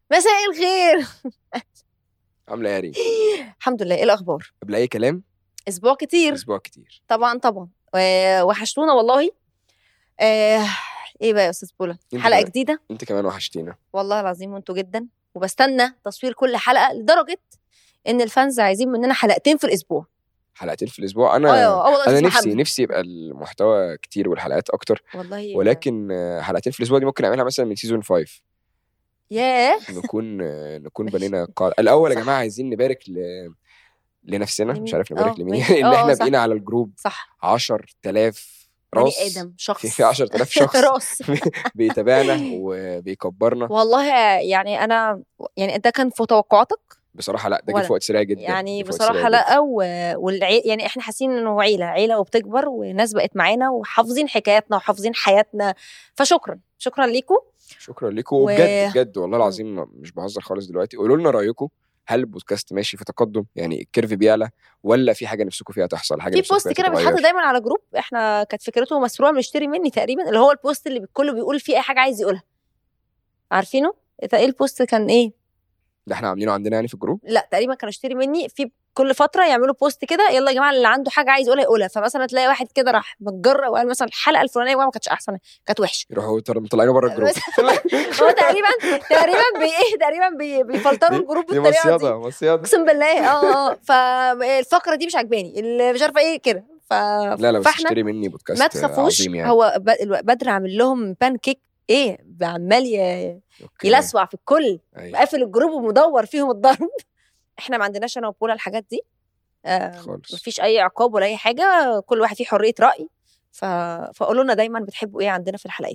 مساء الخير عامله ايه يا ريم الحمد لله ايه الاخبار قبل اي كلام اسبوع كتير اسبوع كتير طبعا طبعا و- وحشتونا والله آه ايه بقى يا استاذ بولا انت حلقه بقى. جديده انت كمان وحشتينا والله العظيم وانتوا جدا وبستنى تصوير كل حلقه لدرجه ان الفانز عايزين مننا حلقتين في الاسبوع حلقتين في الاسبوع اه انا اه والله انا أستاذ نفسي محمد. نفسي يبقى المحتوى كتير والحلقات اكتر والله ولكن آه، حلقتين في الاسبوع دي ممكن نعملها مثلا من سيزون 5 ياه نكون آه، نكون بنينا قاعده الاول يا صح. جماعه عايزين نبارك ل... لنفسنا لمين؟ مش عارف اه، نبارك لمين ماشي. ان اه، احنا صح. بقينا على الجروب صح 10000 بني راس ادم شخص في في 10000 شخص راس بيتابعنا وبيكبرنا والله يعني انا يعني ده كان في توقعاتك بصراحه لا ده جه ولا. في وقت سريع جدا يعني جه في وقت بصراحه سريع لا و... والعي... يعني احنا حاسين انه عيله عيله وبتكبر وناس بقت معانا وحافظين حكاياتنا وحافظين حياتنا فشكرا شكرا ليكم شكرا لكم و- وبجد بجد والله العظيم مش بهزر خالص دلوقتي قولوا لنا رايكم هل البودكاست ماشي في تقدم يعني الكيرف بيعلى ولا في حاجه نفسكم فيها تحصل حاجه في نفسكم بوست فيها كده بيتحط تتغير؟ دايما على جروب احنا كانت فكرته مسروقه من اشتري مني تقريبا اللي هو البوست اللي الكل بيقول فيه اي حاجه عايز يقولها عارفينه ده ايه البوست كان ايه ده احنا عاملينه عندنا يعني في الجروب لا تقريبا كانوا اشتري مني في كل فتره يعملوا بوست كده يلا يا جماعه اللي عنده حاجه عايز يقولها يقولها فمثلا تلاقي واحد كده راح متجرأ وقال مثلا الحلقه الفلانيه ما كانتش احسن كانت وحشه يروحوا تر- مطلعينه بره الجروب هو تقريبا تقريبا بي ايه تقريبا بي بيفلتروا دي- الجروب دي بالطريقه دي مصيده مصيده اقسم بالله اه اه فالفقره دي مش عجباني اللي مش عارفه ايه كده ف... لا لا بس فاحنا اشتري مني بودكاست ما تخافوش عظيم يعني هو ب- الو- بدر عامل لهم بان كيك ايه عمال ي- أوكي. يلسوع في الكل أيوة. قافل الجروب ومدور فيهم الضرب احنا ما عندناش انا وبولا الحاجات دي آه خالص. مفيش اي عقاب ولا اي حاجه كل واحد فيه حريه راي ف... فقولوا لنا دايما بتحبوا ايه عندنا في الحلقات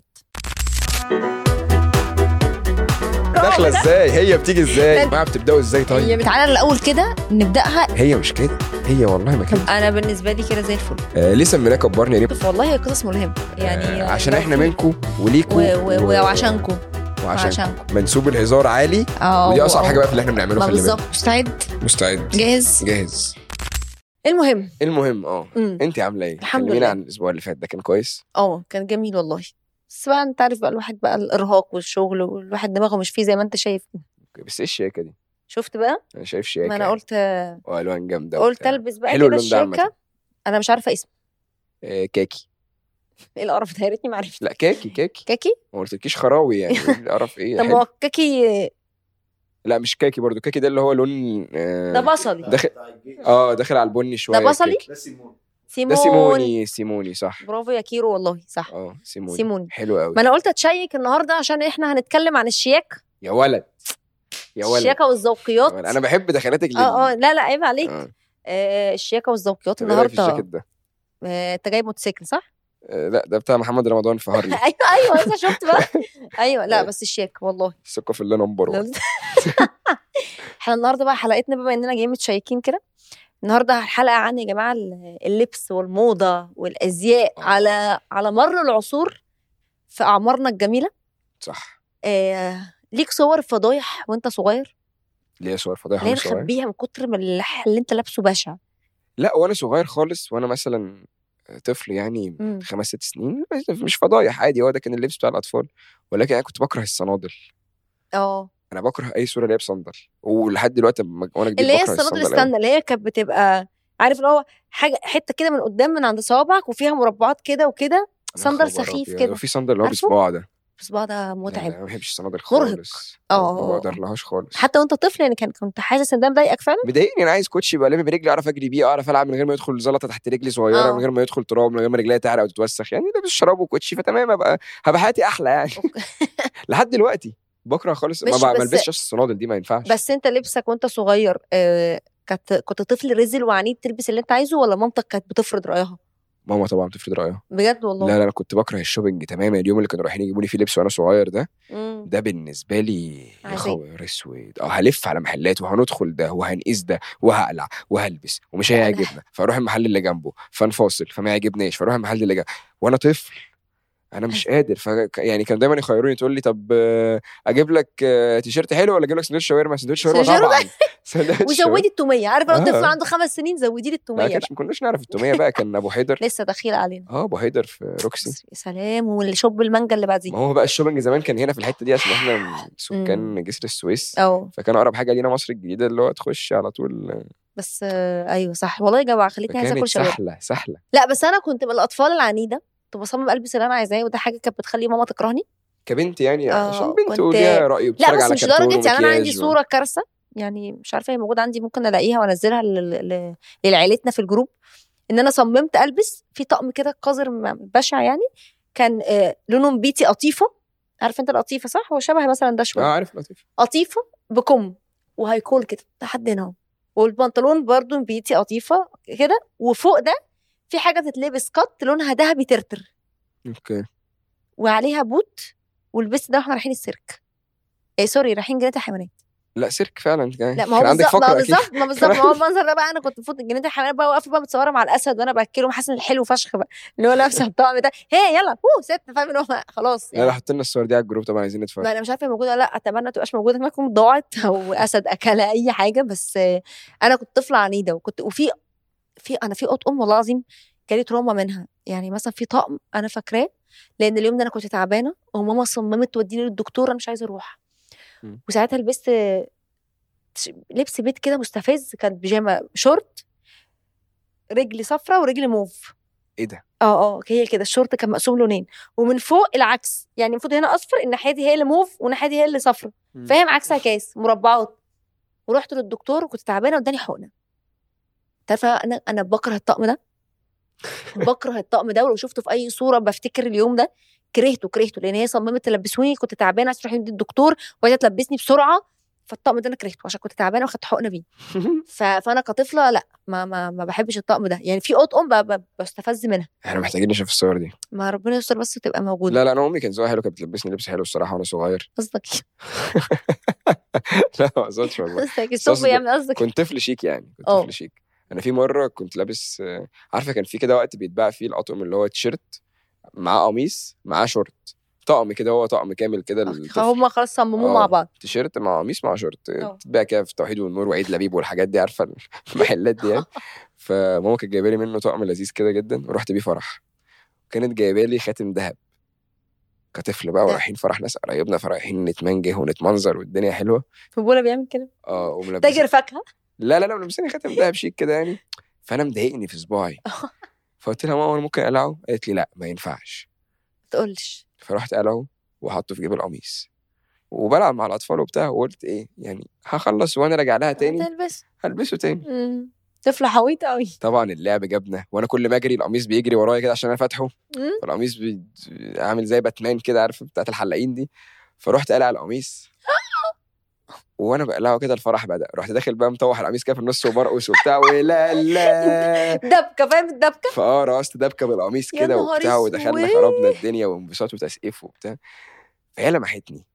داخله ازاي هي بتيجي ازاي ده- ما بتبداوا ازاي هي طيب تعالى الاول كده نبداها هي مش كده هي والله ما كده انا بالنسبه لي كده زي الفل آه ليه سميناه كبرني يا ريم والله هي قصص ملهمه يعني آه عشان لو احنا في- منكم وليكم و- و- وعشانكم وعشان وعشانكم منسوب الهزار عالي اه ودي اصعب آه. حاجه بقى في اللي احنا بنعمله ما خلي بالك بالظبط مستعد مستعد جاهز جاهز المهم المهم اه امم انت عامله ايه؟ الحمد كلمينا لله. عن الاسبوع اللي فات ده كان كويس اه كان جميل والله بس بقى انت عارف بقى الواحد بقى الارهاق والشغل والواحد دماغه مش فيه زي ما انت شايف بس ايه الشياكه دي؟ شفت بقى انا شايف شياكه ما انا قلت والوان جامده قلت وبتاع. البس بقى حلو كده اللون ده عامة. الشياكه انا مش عارفه اسمه آه كاكي ايه القرف ده يا ريتني ما عرفت لا كاكي كاكي كاكي ما قلتلكيش خراوي يعني اعرف ايه طب حلو. هو كاكي لا مش كاكي برضو كاكي ده اللي هو لون آه ده بصلي داخل اه داخل على البني شويه ده بصلي؟ كاكي. سيمون ده سيموني سيموني صح برافو يا كيرو والله صح اه سيموني سيموني. حلو قوي ما انا قلت اتشيك النهارده عشان احنا هنتكلم عن الشياكه يا ولد يا ولد الشياكه والذوقيات يا ولد. انا بحب دخلاتك لل- اه اه لا لا عيب عليك آه. آه الشياكه والذوقيات طب إيه رأيك في النهارده الجاكيت ده آه، انت جايب موتوسيكل صح؟ آه، لا ده بتاع محمد رمضان في هارلي ايوه ايوه انت شفت بقى ايوه لا أيوة. بس الشياك والله ثقه في الله نمبر 1 احنا النهارده بقى حلقتنا بما اننا جايين متشيكين كده النهارده الحلقه عن يا جماعه ال- اللبس والموضه والازياء آه. على على مر العصور في اعمارنا الجميله صح آه ليك صور فضايح وانت صغير ليه صور فضايح ليه وانا صغير نخبيها من كتر من اللح اللي انت لابسه بشع لا وانا صغير خالص وانا مثلا طفل يعني مم. خمس ست سنين مش فضايح عادي هو ده كان اللبس بتاع الاطفال ولكن انا كنت بكره الصنادل اه انا بكره اي صوره اللي هي بصندل ولحد دلوقتي لما- وانا جديد اللي هي بكره الصنادل الصندل أوي. استنى اللي هي كانت بتبقى عارف اللي هو حاجه حته كده من قدام من عند صوابعك وفيها مربعات كده وكده يا صندل خبر سخيف أبيض. كده وفي صندل اللي هو عارفه؟ بصباع ده بس بقى ده لا، لا، متعب ما بحبش الصنادل مرهق. خالص اه. ما بقدرلهاش خالص حتى وانت طفل يعني كان كنت حاسس ان ده مضايقك فعلا مضايقني انا عايز كوتشي يبقى لامي برجلي اعرف اجري بيه اعرف العب من غير ما يدخل زلطه تحت رجلي صغيره اه. من غير ما يدخل تراب من غير ما رجليا تعرق وتتوسخ يعني لابس شراب وكوتشي فتمام ابقى هبقى حياتي احلى يعني لحد دلوقتي بكره خالص ما مش بقى- ما بس- البسش الصنادل دي ما ينفعش بس انت لبسك وانت صغير آه كنت كنت طفل رزل وعنيد تلبس اللي انت عايزه ولا مامتك كانت بتفرض رايها ماما طبعا بتفرض رايها بجد والله لا لا انا كنت بكره الشوبينج تماما اليوم اللي كانوا رايحين يجيبوا لي فيه لبس وانا صغير ده مم. ده بالنسبه لي يا عذاب. خبر اسود اه هلف على محلات وهندخل ده وهنقيس ده وهقلع وهلبس ومش لا، لا. هيعجبنا فاروح المحل اللي جنبه فنفاصل فما يعجبناش فاروح المحل اللي جنبه وانا طفل انا مش قادر ف يعني كانوا دايما يخيروني تقول لي طب آه، اجيب لك آه، تيشيرت حلو ولا اجيب لك سندوتش شاورما سندوتش شاورما شاورما؟ طبعا سندوتش وزودي التوميه عارفه لو آه. طفل عنده خمس سنين زودي لي ما التوميه كانش بقى ما كناش نعرف التوميه بقى كان ابو حيدر لسه دخيل علينا اه ابو حيدر في روكسي بس يا سلام والشوب المانجا اللي بعديه ما هو بقى الشوبنج زمان كان هنا في الحته دي عشان احنا من سكان جسر السويس اه فكان اقرب حاجه لينا مصر الجديده اللي هو تخش على طول بس آه، ايوه صح والله يا جماعه خليتني عايزه كانت اكل شاورما سهله سهله لا بس انا كنت من الاطفال العنيده كنت بصمم البس اللي انا عايزاه وده حاجه كانت بتخلي ماما تكرهني كبنت يعني آه، عشان بنت كنت- وليها راي لا وبتتفرج بس على مش كرتون لدرجه يعني انا عندي ومكياج و- صوره كارثه يعني مش عارفه هي موجوده عندي ممكن الاقيها وانزلها ل- ل- لعيلتنا في الجروب ان انا صممت البس في طقم كده قذر م- بشع يعني كان آه، لونه نبيتي قطيفه عارف انت القطيفه صح هو شبه مثلا ده شويه اه عارف لطيف قطيفه بكم وهيكول كده لحد هنا اهو والبنطلون برضو نبيتي قطيفه كده وفوق ده في حاجه تتلبس قط لونها ذهبي ترتر اوكي وعليها بوت ولبست ده واحنا رايحين السيرك ايه سوري رايحين جنينه الحيوانات لا سيرك فعلا كان لا ما هو كان عندك بالظبط ما هو فقره اكيد بالظبط ما بالظبط ما هو المنظر ده بقى انا كنت المفروض جنينه الحيوانات بقى واقفه بقى متصوره مع الاسد وانا باكله حاسس ان الحلو فشخ بقى اللي هو لابسه الطقم ده هي يلا هو ست فاهم اللي هو خلاص لا يعني لا حط لنا الصور دي على الجروب طبعا عايزين نتفرج ما انا مش عارفه هي موجوده ولا لا اتمنى تبقاش موجوده ما تكون ضاعت او اسد اكلها اي حاجه بس آه، انا كنت طفله عنيده وكنت وفي في انا في اوضه ام والله العظيم جالي تروما منها يعني مثلا في طقم انا فاكراه لان اليوم ده انا كنت تعبانه وماما صممت توديني للدكتور انا مش عايزه اروح مم. وساعتها لبست ش- لبس بيت كده مستفز كان بيجامه شورت رجل صفرة ورجل موف ايه ده اه اه هي كده الشورت كان مقسوم لونين ومن فوق العكس يعني المفروض هنا اصفر الناحيه دي هي اللي موف والناحيه دي هي اللي صفرة مم. فاهم عكسها كاس مربعات ورحت للدكتور وكنت تعبانه واداني حقنه انت عارفه انا انا بكره الطقم ده بكره الطقم ده ولو شفته في اي صوره بفتكر اليوم ده كرهته كرهته لان هي صممت تلبسوني كنت تعبانه عايزه تروح عند الدكتور وهي تلبسني بسرعه فالطقم ده انا كرهته عشان كنت تعبانه واخدت حقنه بيه ف... فانا كطفله لا ما ما ما بحبش الطقم ده يعني في اوض ام ب... ب... بستفز منها احنا محتاجين نشوف الصور دي ما ربنا يستر بس تبقى موجوده لا لا انا امي كانت ذوقها حلو كانت بتلبسني لبس حلو الصراحه وانا صغير قصدك لا ما اقصدش والله قصدك بس الصوف قصدي- يعمل قصدك كنت طفل شيك يعني كنت اه. طفل شيك انا في مره كنت لابس آه، عارفه كان في كده وقت بيتباع فيه الاطقم اللي هو تيشيرت معاه قميص معاه شورت طقم كده هو طقم كامل كده للطفل هم خلاص صمموه اه. مع بعض تيشيرت مع قميص مع شورت اه. تتباع كده في توحيد والنور وعيد لبيب والحاجات دي عارفه المحلات دي يعني فماما كانت جايبه لي منه طقم لذيذ كده جدا ورحت بيه فرح كانت جايبه لي خاتم ذهب كطفل بقى ده. ورايحين فرح ناس قرايبنا فرايحين نتمنجه ونتمنظر والدنيا حلوه فبولا بيعمل كده اه وملبسين تاجر فاكهه لا لا لا ملبسيني خاتم دهب شيك كده يعني فانا مضايقني في صباعي فقلت لها ماما انا ممكن اقلعه قالت لي لا ما ينفعش ما تقولش فرحت قلعه وحطه في جيب القميص وبلعب مع الاطفال وبتاع وقلت ايه يعني هخلص وانا راجع لها تاني تلبس هلبسه تاني مم. طفله حويط قوي طبعا اللعب جابنا وانا كل ما اجري القميص بيجري ورايا كده عشان انا فاتحه مم. فالقميص بي... عامل زي باتمان كده عارف بتاعت الحلاقين دي فرحت قلع القميص وانا بقلعه كده الفرح بدا رحت داخل بقى مطوح القميص كده في النص ومرقص وبتاع ولا لا دبكه فاهم الدبكه فاه رقصت دبكه بالقميص يا كده نهار وبتاع ودخلنا اسود. خربنا الدنيا وانبساط وتسقيف وبتاع فهي لمحتني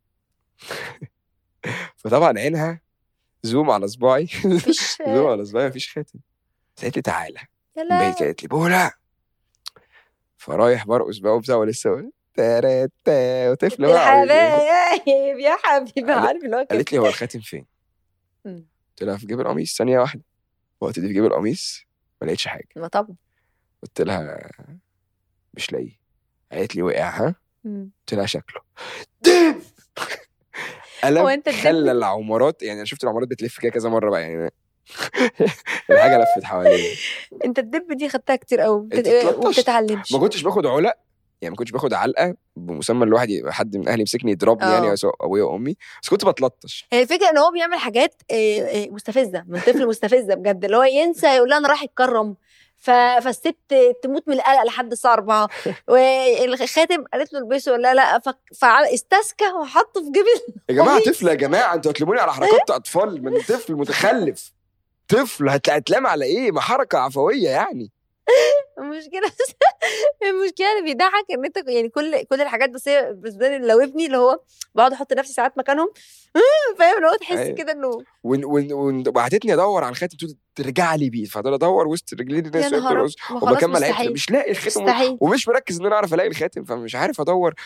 فطبعا عينها زوم على صباعي مفيش زوم على صباعي مفيش خاتم قالت لي تعالى يا من لا بعيد كده قالت لي بولا فرايح برقص بقى وبتاع ولسه بقول تاراتا وطفل يا بقى حبايب يا حبيبي قالت- عارف اللي هو كده قالت لي هو الخاتم فين؟ مم. قلت لها في جيب القميص ثانية واحدة وقت دي في جيب القميص ما لقيتش حاجة ما طبعا قلت لها مش لاقيه قالت لي وقع ها؟ مم. قلت لها شكله دب هو قلم أنت الدب؟ خلى العمارات يعني انا شفت العمارات بتلف كده كذا مرة بقى يعني الحاجة لفت حواليا انت الدب دي خدتها كتير قوي انت اتلطشت. وبتتعلمش ما كنتش باخد علق يعني ما كنتش باخد علقة بمسمى الواحد يبقى حد من اهلي يمسكني يضربني اه. يعني سواء ابويا وامي بس كنت بتلطش هي الفكره ان هو بيعمل حاجات آه، آه، مستفزه من طفل مستفزه بجد اللي هو ينسى يقول لها انا رايح اتكرم ف... فالست تموت من القلق لحد الساعه 4 والخاتم قالت له البسه ولا لا ف... فاستسكى وحطه في جيب يا جماعه قميص. طفل يا جماعه انتوا هتلموني على حركات اطفال من طفل متخلف طفل هت- هتلام على ايه ما حركه عفويه يعني المشكله المشكله اللي بيضحك ان انت يعني كل كل الحاجات بس هي بالنسبه لي لو ابني اللي هو بقعد احط نفسي ساعات مكانهم فاهم اللي هو تحس أيوة. كده انه ون- ون- ون- وبعتتني ادور على الخاتم تقول ترجع لي بيه فضل ادور وسط رجلين يا الناس وهي نهار بترقص أبيض. ما خلاص وبكمل عيب مستحيل مش لاقي الخاتم مستحيل ومش مركز ان انا اعرف الاقي الخاتم فمش عارف ادور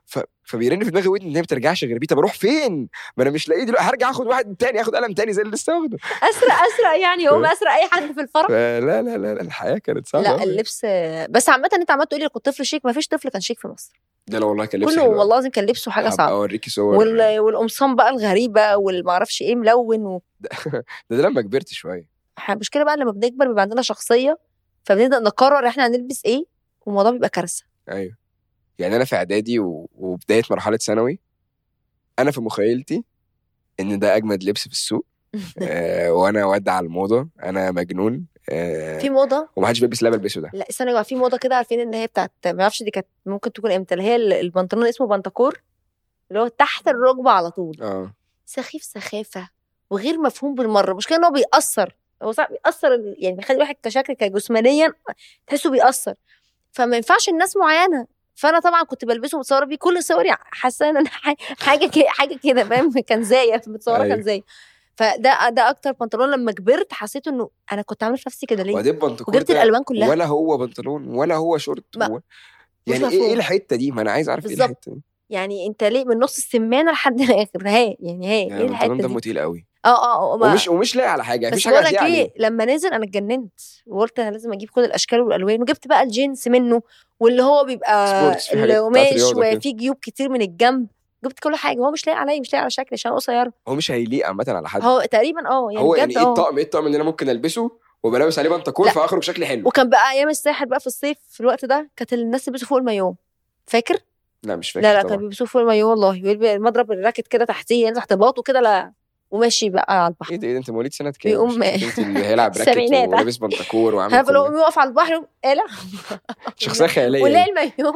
ف... فبيرن في دماغي ودني ان هي ما بترجعش غير بيه طب اروح فين؟ ما انا مش لاقيه دلوقتي هرجع اخد واحد تاني اخد قلم تاني زي اللي لسه واخده اسرق اسرق يعني هو اسرق اي حد في الفرح فلا لا لا لا الحياه كانت صعبه لا أوي. اللبس بس عامة انت عمال تقولي كنت طفل شيك ما فيش طفل كان شيك في مصر ده لا والله كان لبس كله حلو أوي. والله العظيم كان لبسه حاجة هبقى صعبة اوريكي صور وال... والقمصان بقى الغريبة والمعرفش ايه ملون و... ده, ده لما كبرت شويه إحنا المشكلة بقى لما بنكبر بيبقى عندنا شخصية فبنبدأ نقرر احنا هنلبس ايه والموضوع بيبقى كارثة ايوه يعني انا في اعدادي و... وبدايه مرحله ثانوي انا في مخيلتي ان ده اجمد لبس في السوق آه وانا واد على الموضه انا مجنون آه في موضة ومحدش بيلبس اللي أنا بلبسه ده لا استنى يا جماعة في موضة كده عارفين ان هي بتاعت ما اعرفش دي كانت ممكن تكون امتى اللي هي البنطلون اسمه بنتكور اللي هو تحت الركبة على طول اه سخيف سخافه وغير مفهوم بالمره المشكله ان هو بيأثر هو صح بيأثر ال- يعني بيخلي الواحد كشكل كجسمانيا تحسه بيأثر فما ينفعش الناس معينه فانا طبعا كنت بلبسه متصوره بيه كل صوري حاسه ان انا ح- حاجه كده حاجه كده فاهم كان زي متصوره أيوة. كان زي فده ده اكتر بنطلون لما كبرت حسيت انه انا كنت عامله في نفسي كده ليه وبعدين بنطلون وجبت الالوان كلها ولا هو بنطلون ولا هو شورت ما- و... مش يعني ايه مفهوم. ايه الحته دي ما انا عايز اعرف ايه بالظبط. الحته دي يعني انت ليه من نص السمانه لحد الاخر ها يعني ها يعني ايه الحته البنطلون دمه دي تقيل قوي اه اه آه، ما- ومش ومش لاقي على حاجه بس مفيش حاجه بقول لك هتلاقي ايه عليه لما نزل انا اتجننت وقلت انا لازم اجيب كل الاشكال والالوان وجبت بقى الجينز منه واللي هو بيبقى سبورتس، في حاجات بتاعت القماش رياضة كده. وفيه جيوب كتير من الجنب جبت كل حاجه هو مش لاقي عليا مش لاقي على شكلي عشان قصيره هو مش هيليق عامه على حد هو تقريبا اه يعني هو يعني بجد ايه اه الطقم ايه الطقم اللي انا ممكن البسه وابقى لابس عليه بنطلون لا. فاخرج شكلي حلو وكان بقى ايام الساحل بقى في الصيف في الوقت ده كانت الناس تلبسوا فوق المايو فاكر؟ لا مش فاكر لا لا طبعا. كانوا بيلبسوه فوق المايو والله ويلبس المضرب الراكت كده تحتيه ينزل تحت باطه كده لا وماشي بقى على البحر ايه ده ايه ده انت مواليد سنه كام؟ بيقوم- مش انت اللي هيلعب راكت السبعينات. ولابس بنطلون وعامل عارف كل لو ده. يقف على البحر يقوم قالع شخصيه خياليه ولا دي. المايو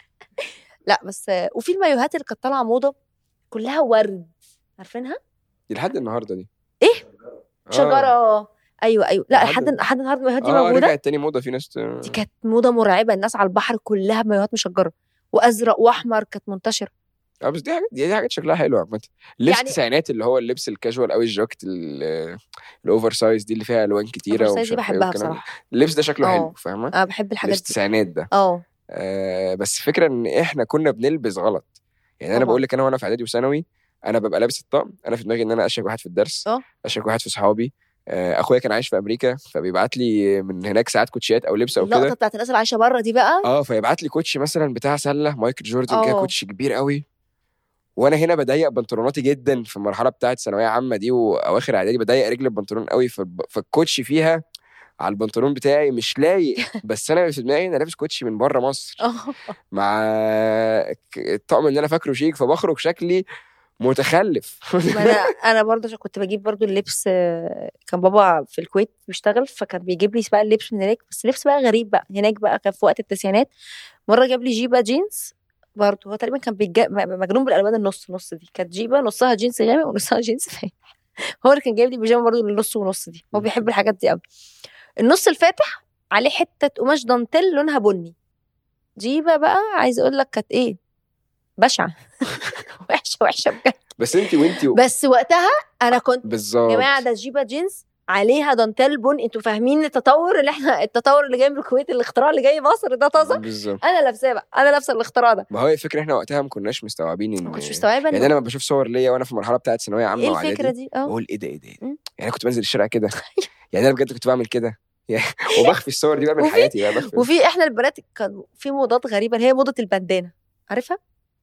لا بس وفي المايوهات اللي كانت طالعه موضه كلها ورد عارفينها دي لحد النهارده دي إيه؟ آه. شجره ايوه ايوه لا لحد- لحد لحد النهارده المايوهات دي اه موجوده رجعت تاني موضه في ناس ت- دي كانت موضه مرعبه الناس على البحر كلها مايوهات مشجره وازرق واحمر كانت منتشره اه بس دي حاجات دي, دي حاجات شكلها حلو عامه لبس يعني- التسعينات اللي هو اللبس الكاجوال قوي الجاكيت ال- الاوفر سايز دي اللي فيها الوان كتيره الأوفر سايز ومش دي عارف إيه بحبها والكلام ده. بصراحه اللبس ده شكله اه. حلو فاهمه انا بحب لبس الحاجات دي التسعينات ده اه آه بس فكره ان احنا كنا بنلبس غلط يعني انا طبعا. بقول لك انا وانا في اعدادي وثانوي انا ببقى لابس الطقم انا في دماغي ان انا اشيك واحد في الدرس اه. اشيك واحد في صحابي آه اخويا كان عايش في امريكا فبيبعت لي من هناك ساعات كوتشيات او لبس او اللقطه كده بتاعت الناس اللي عايشه بره دي بقى اه فيبعت لي كوتش مثلا بتاع سله مايكل جوردن كده اه. كوتش كبير قوي وانا هنا بضيق بنطلوناتي جدا في المرحله بتاعت ثانويه عامه دي واواخر اعدادي بضيق رجل البنطلون قوي فالب- فالكوتش فيها على البنطلون بتاعي مش لايق بس انا في دماغي انا لابس كوتشي من بره مصر اه مع ك- الطقم اللي انا فاكره شيك فبخرج شكلي متخلف ما انا انا برضه عشان كنت بجيب برضه اللبس آه، كان بابا في الكويت بيشتغل فكان بيجيب لي بقى اللبس من هناك بس لبس بقى غريب بقى هناك بقى كان في وقت التسعينات مره جاب لي جيبه جينز برضه هو تقريبا كان بيجا... م- مجنون بالالوان النص نص دي كانت جيبه نصها جينز غامق ونصها جينز فاتح هو اللي كان جايب لي بيجامه برضه النص ونص دي هو بيحب الحاجات دي قوي النص الفاتح عليه حته قماش دانتيل لونها بني جيبه بقى عايزه اقول لك كانت ايه بشعه وحشه وحشه بجد بس انت وانت بس وقتها انا كنت بالظبط يا جماعه ده جيبه جينز عليها دانتيل بن انتوا فاهمين التطور اللي احنا التطور اللي جاي من الكويت الاختراع اللي جاي مصر ده طازه بالظبط انا لابساه بقى انا لابسه الاختراع ده ما هو الفكره احنا وقتها ما كناش مستوعبين ان ما كنتش مستوعبه يعني إنه- انا لما بشوف صور ليا وانا في المرحله بتاعت ثانويه عامه ايه واعدادي الفكره دي اه بقول ايه ده ايه ده إيه ده؟ مم. يعني انا كنت بنزل الشارع كده يعني انا بجد كنت بعمل كده يعني وبخفي الصور دي بقى من وفي- حياتي بقى بخفي وفي احنا البنات كان في موضات غريبه اللي هي موضه البندانه عارفها؟